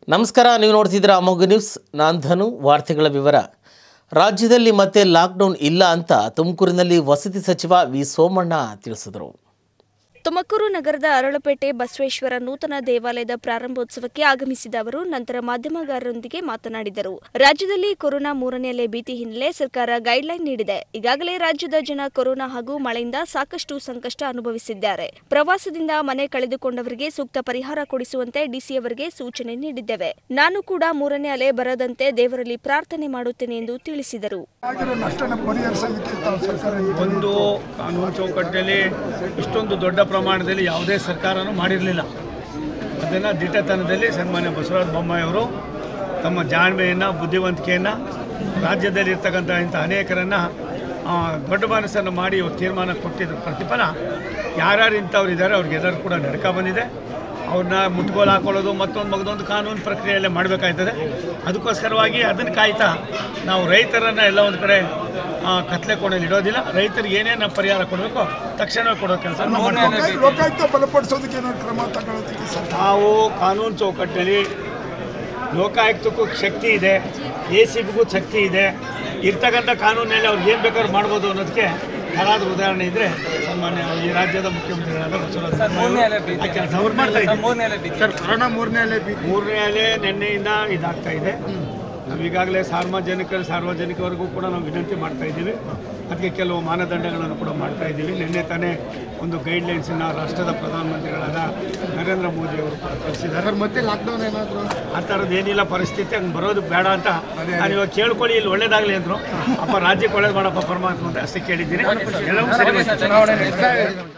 ನಮಸ್ಕಾರ ನೀವು ನೋಡ್ತಿದ್ದೀರಾ ಅಮೋಘ ನ್ಯೂಸ್ ನಾನು ಧನು ವಾರ್ತೆಗಳ ವಿವರ ರಾಜ್ಯದಲ್ಲಿ ಮತ್ತೆ ಲಾಕ್ಡೌನ್ ಇಲ್ಲ ಅಂತ ತುಮಕೂರಿನಲ್ಲಿ ವಸತಿ ಸಚಿವ ವಿ ಸೋಮಣ್ಣ ತಿಳಿಸಿದರು ತುಮಕೂರು ನಗರದ ಅರಳಪೇಟೆ ಬಸವೇಶ್ವರ ನೂತನ ದೇವಾಲಯದ ಪ್ರಾರಂಭೋತ್ಸವಕ್ಕೆ ಆಗಮಿಸಿದ ಅವರು ನಂತರ ಮಾಧ್ಯಮಗಾರರೊಂದಿಗೆ ಮಾತನಾಡಿದರು ರಾಜ್ಯದಲ್ಲಿ ಕೊರೋನಾ ಮೂರನೇ ಅಲೆ ಭೀತಿ ಹಿನ್ನೆಲೆ ಸರ್ಕಾರ ಗೈಡ್ಲೈನ್ ನೀಡಿದೆ ಈಗಾಗಲೇ ರಾಜ್ಯದ ಜನ ಕೊರೋನಾ ಹಾಗೂ ಮಳೆಯಿಂದ ಸಾಕಷ್ಟು ಸಂಕಷ್ಟ ಅನುಭವಿಸಿದ್ದಾರೆ ಪ್ರವಾಸದಿಂದ ಮನೆ ಕಳೆದುಕೊಂಡವರಿಗೆ ಸೂಕ್ತ ಪರಿಹಾರ ಕೊಡಿಸುವಂತೆ ಡಿಸಿಯವರಿಗೆ ಸೂಚನೆ ನೀಡಿದ್ದೇವೆ ನಾನು ಕೂಡ ಮೂರನೇ ಅಲೆ ಬರದಂತೆ ದೇವರಲ್ಲಿ ಪ್ರಾರ್ಥನೆ ಮಾಡುತ್ತೇನೆ ಎಂದು ತಿಳಿಸಿದರು ಆಗಿರೋ ನಷ್ಟನ ಪರಿಹರಿಸೋದಕ್ಕೆ ತಾವು ಸರ್ಕಾರ ಒಂದು ಕಾನೂನು ಚೌಕಟ್ಟಿನಲ್ಲಿ ಇಷ್ಟೊಂದು ದೊಡ್ಡ ಪ್ರಮಾಣದಲ್ಲಿ ಯಾವುದೇ ಸರ್ಕಾರನೂ ಮಾಡಿರಲಿಲ್ಲ ಅದನ್ನು ದಿಟ್ಟತನದಲ್ಲಿ ಸನ್ಮಾನ್ಯ ಬಸವರಾಜ ಬೊಮ್ಮಾಯಿಯವರು ತಮ್ಮ ಜಾಣ್ಮೆಯನ್ನು ಬುದ್ಧಿವಂತಿಕೆಯನ್ನು ರಾಜ್ಯದಲ್ಲಿರ್ತಕ್ಕಂಥ ಇಂಥ ಅನೇಕರನ್ನು ಆ, ದೊಡ್ಡ ಮನಸ್ಸನ್ನು ಮಾಡಿ ಇವತ್ತು ತೀರ್ಮಾನ ಕೊಟ್ಟಿದ್ದ ಪ್ರತಿಫಲ ಯಾರ್ಯಾರು ಇಂಥವ್ರು ಇದ್ದಾರೆ ಅವ್ರಿಗೆ ಎಲ್ಲರೂ ಕೂಡ ನಡ್ಕ ಬಂದಿದೆ ಅವ್ರನ್ನ ಮುಟ್ಗೋಲು ಹಾಕೊಳ್ಳೋದು ಮತ್ತೊಂದು ಮಗದೊಂದು ಕಾನೂನು ಪ್ರಕ್ರಿಯೆಯಲ್ಲೇ ಮಾಡಬೇಕಾಯ್ತದೆ ಅದಕ್ಕೋಸ್ಕರವಾಗಿ ಅದನ್ನು ಕಾಯ್ತಾ ನಾವು ರೈತರನ್ನು ಎಲ್ಲ ಒಂದು ಕಡೆ ಆ, ಕತ್ಲೆ ಕೋಣೆಯಲ್ಲಿ ಇಡೋದಿಲ್ಲ ರೈತರಿಗೆ ಏನೇನು ಪರಿಹಾರ ಕೊಡಬೇಕು ತಕ್ಷಣವೇ ಕೊಡೋ ಕೆಲಸ ಮಾಡ್ತೀವಿ ಲೋಕಾಯುಕ್ತ ಬಲಪಡಿಸೋದಕ್ಕೆ ಏನಾದ್ರು ಕ್ರಮ ತಗೊಳ್ಳೋದಕ್ಕೆ ಸರ್ಕಾರ ನಾವು ಕಾನೂನು ಚೌಕಟ್ಟಿನಲ್ಲಿ ಲೋಕಾಯುಕ್ತಕ್ಕೂ ಶಕ್ತಿ ಇದೆ ಎ ಸಿ ಬಿಗೂ ಶಕ್ತಿ ಇದೆ ಇರ್ತಕ್ಕಂಥ ಕಾನೂನಲ್ಲಿ ಅವ್ರಿಗೆ ಏನು ಬೇಕಾದ್ರೂ ಮಾಡ್ಬೋದು ಅನ್ನೋದಕ್ಕೆ ಯಾರಾದರೂ ಉದಾಹರಣೆ ಇದ್ದರೆ ಸಾಮಾನ್ಯ ಈ ರಾಜ್ಯದ ಮುಖ್ಯಮಂತ್ರಿಗಳಾದ ಬಸವರಾಜ ಬೊಮ್ಮಾಯಿ ಆ ಕೆಲಸ ಅವ್ರು ಮಾಡ್ತಾ ಇದ್ದಾರೆ ಸರ್ ಕೊರೋನಾ ಮೂರನೇ ಅಲೆ ಬಿ ಮೂರನೇ ಅಲೆ ನಿನ್ನೆಯಿಂದ ಇದಾಗ್ತಾ ಇದೆ ನಾವು ಈಗಾಗಲೇ ಸಾರ್ವಜನಿಕರು ಸಾರ್ವಜನಿಕರಿಗೂ ಕೂಡ ನಾವು ವಿನಂತಿ ಮಾಡ್ತಾ ಇದ್ದೀವಿ ಅದಕ್ಕೆ ಕೆಲವು ಮಾನದಂಡಗಳನ್ನು ಕೂಡ ಮಾಡ್ತಾ ಇದ್ದೀವಿ ನಿನ್ನೆ ತಾನೇ ಒಂದು ಗೈಡ್ಲೈನ್ಸನ್ನು ರಾಷ್ಟ್ರದ ಪ್ರಧಾನಮಂತ್ರಿಗಳಾದ ನರೇಂದ್ರ ಮೋದಿ ಅವರು ಕೂಡ ಕಳಿಸಿದ್ದಾರೆ ಸರ್ ಮತ್ತೆ ಲಾಕ್ಡೌನ್ ಏನಾದರೂ ಆ ಥರದ್ದು ಏನಿಲ್ಲ ಪರಿಸ್ಥಿತಿ ಹಂಗೆ ಬರೋದು ಬೇಡ ಅಂತ ನಾನು ಇವಾಗ ಕೇಳ್ಕೊಳ್ಳಿ ಇಲ್ಲಿ ಒಳ್ಳೇದಾಗಲಿ ಅಂದರು ಅಪ್ಪ ರಾಜ್ಯಕ್ಕೆ ಒಳ್ಳೇದು ಮಾಡಪ್ಪ ಪರಮಾತ್ಮ ಅಂತ ಅಷ್ಟೇ ಕೇಳಿದ್ದೀನಿ ಎಲ್ಲವೂ ಸರಿ ಹೋಯ್ತು.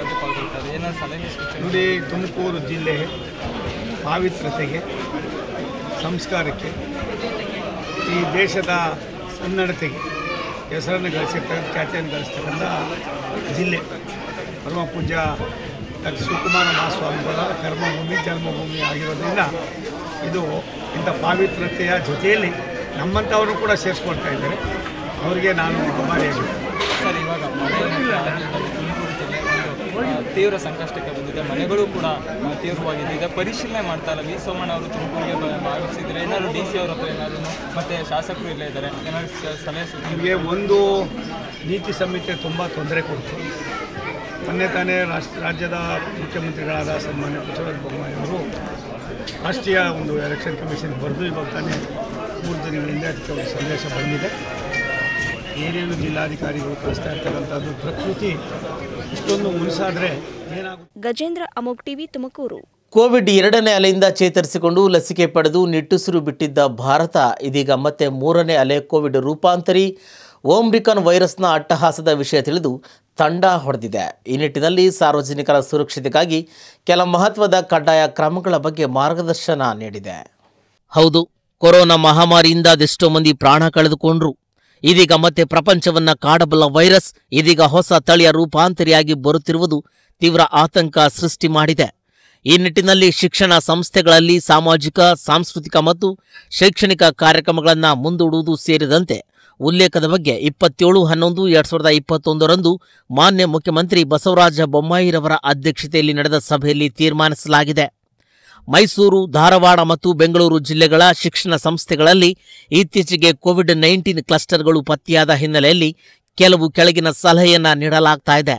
ನೋಡಿ ತುಮಕೂರು ಜಿಲ್ಲೆ ಪಾವಿತ್ರತೆಗೆ ಸಂಸ್ಕಾರಕ್ಕೆ ಈ ದೇಶದ ಸನ್ನಡತೆಗೆ ಹೆಸರನ್ನು ಗಳಿಸಿರ್ತಕ್ಕಂಥ ಖ್ಯಾತಿಯನ್ನು ಗಳಿಸ್ತಕ್ಕಂಥ ಜಿಲ್ಲೆ ಪರಮ ಪೂಜ್ಯ ಡಾಕ್ಟರ್ ಶಿವಕುಮಾರ ಮಹಾಸ್ವಾಮಿಗಳ ಕರ್ಮಭೂಮಿ ಜನ್ಮಭೂಮಿ ಆಗಿರೋದ್ರಿಂದ ಇದು ಇಂಥ ಪಾವಿತ್ರತೆಯ ಜೊತೆಯಲ್ಲಿ ನಮ್ಮಂಥವರು ಕೂಡ ಸೇರಿಸ್ಕೊಳ್ತಾ ಇದ್ದಾರೆ ಅವರಿಗೆ ನಾನು ಅಭಾರಿಯಾಗಿದ್ದೀನಿ ಸರ್ ಇವಾಗ ಮಳೆ ತುಮಕೂರು ಜಿಲ್ಲೆ ಒಂದು ಆ, ತೀವ್ರ ಸಂಕಷ್ಟಕ್ಕೆ ಬಂದಿದೆ ಮನೆಗಳು ಕೂಡ ಆ, ತೀವ್ರವಾಗಿದೆ ಈಗ ಪರಿಶೀಲನೆ ಮಾಡ್ತಾ ಇಲ್ಲ ವಿ ಸೋಮಣ್ಣ ಅವರು ತುಮಕೂರಿಗೆ ಬ- ಭಾಗವಹಿಸಿದ್ರೆ ಏನಾದ್ರು ಡಿ ಸಿ ಅವ್ರ ಹತ್ರ ಏನಾದ್ರು ಮತ್ತೆ ಶಾಸಕರು ಇಲ್ಲೇ ಇದ್ದಾರೆ ಏನಾದ್ರು ಸ- ಸಲಹೆ ಸೂಚನೆ ನಮಗೆ ಒಂದು ನೀತಿ ಸಂಹಿತೆ ತುಂಬ ತೊಂದರೆ ಕೊಡ್ತು ಮೊನ್ನೆ ತಾನೇ ರಾಷ್ಟ್ರ ರಾಜ್ಯದ ಮುಖ್ಯಮಂತ್ರಿಗಳಾದ ಸನ್ಮಾನ್ಯ ಬಸವರಾಜ ಬೊಮ್ಮಾಯಿ ಅವರು ರಾಷ್ಟ್ರೀಯ ಒಂದು ಎಲೆಕ್ಷನ್ ಕಮಿಷನ್ ಬರೆದು ಇವಾಗ ತಾನೇ ಮೂರು ದಿನಗಳಿಂದ ಅದಕ್ಕೆ ಒಂದು ಸಂದೇಶ ಬಂದಿದೆ ಏನೇನು ಜಿಲ್ಲಾಧಿಕಾರಿಗಳು ಕಳಿಸ್ತಾ ಇರ್ತಕ್ಕಂಥದ್ದು ಪ್ರಕೃತಿ ಇಷ್ಟೊಂದು ಮುನಿಸಾದರೆ ಏನಾಗುತ್ತೆ ಗಜೇಂದ್ರ ಅಮೋಗ್ ಟಿವಿ ತುಮಕೂರು ಕೋವಿಡ್ ಎರಡನೇ ಅಲೆಯಿಂದ ಚೇತರಿಸಿಕೊಂಡು ಲಸಿಕೆ ಪಡೆದು ನಿಟ್ಟುಸಿರು ಬಿಟ್ಟಿದ್ದ ಭಾರತ ಇದೀಗ ಮತ್ತೆ ಮೂರನೇ ಅಲೆ ಕೋವಿಡ್ ರೂಪಾಂತರಿ ಓಮ್ರಿಕಾನ್ ವೈರಸ್ನ ಅಟ್ಟಹಾಸದ ವಿಷಯ ತಿಳಿದು ತಂಡ ಹೊಡೆದಿದೆ ಈ ನಿಟ್ಟಿನಲ್ಲಿ ಸಾರ್ವಜನಿಕರ ಸುರಕ್ಷತೆಗಾಗಿ ಕೆಲ ಮಹತ್ವದ ಕಡ್ಡಾಯ ಕ್ರಮಗಳ ಬಗ್ಗೆ ಮಾರ್ಗದರ್ಶನ ನೀಡಿದೆ ಹೌದು ಕೊರೋನಾ ಮಹಾಮಾರಿಯಿಂದ ಅದೆಷ್ಟೋ ಮಂದಿ ಪ್ರಾಣ ಕಳೆದುಕೊಂಡ್ರು ಇದೀಗ ಮತ್ತೆ ಪ್ರಪಂಚವನ್ನ ಕಾಡಬಲ್ಲ ವೈರಸ್ ಇದೀಗ ಹೊಸ ತಳಿಯ ರೂಪಾಂತರಿಯಾಗಿ ಬರುತ್ತಿರುವುದು ತೀವ್ರ ಆತಂಕ ಸೃಷ್ಟಿ ಮಾಡಿದೆ ಈ ನಿಟ್ಟಿನಲ್ಲಿ ಶಿಕ್ಷಣ ಸಂಸ್ಥೆಗಳಲ್ಲಿ ಸಾಮಾಜಿಕ ಸಾಂಸ್ಕೃತಿಕ ಮತ್ತು ಶೈಕ್ಷಣಿಕ ಕಾರ್ಯಕ್ರಮಗಳನ್ನು ಮುಂದೂಡುವುದು ಸೇರಿದಂತೆ ಉಲ್ಲೇಖದ ಬಗ್ಗೆ ಇಪ್ಪತ್ತೇಳು ಹನ್ನೊಂದು ಎರಡ್ ಸಾವಿರದ ಇಪ್ಪತ್ತೊಂದರಂದು ಮಾನ್ಯ ಮುಖ್ಯಮಂತ್ರಿ ಬಸವರಾಜ ಬೊಮ್ಮಾಯಿರವರ ಅಧ್ಯಕ್ಷತೆಯಲ್ಲಿ ನಡೆದ ಸಭೆಯಲ್ಲಿ ತೀರ್ಮಾನಿಸಲಾಗಿದೆ ಮೈಸೂರು ಧಾರವಾಡ ಮತ್ತು ಬೆಂಗಳೂರು ಜಿಲ್ಲೆಗಳ ಶಿಕ್ಷಣ ಸಂಸ್ಥೆಗಳಲ್ಲಿ ಇತ್ತೀಚೆಗೆ ಕೋವಿಡ್ ನೈನ್ಟೀನ್ ಕ್ಲಸ್ಟರ್ಗಳು ಪತ್ತೆಯಾದ ಹಿನ್ನೆಲೆಯಲ್ಲಿ ಕೆಲವು ಕೆಳಗಿನ ಸಲಹೆಯನ್ನ ನೀಡಲಾಗ್ತಾ ಇದೆ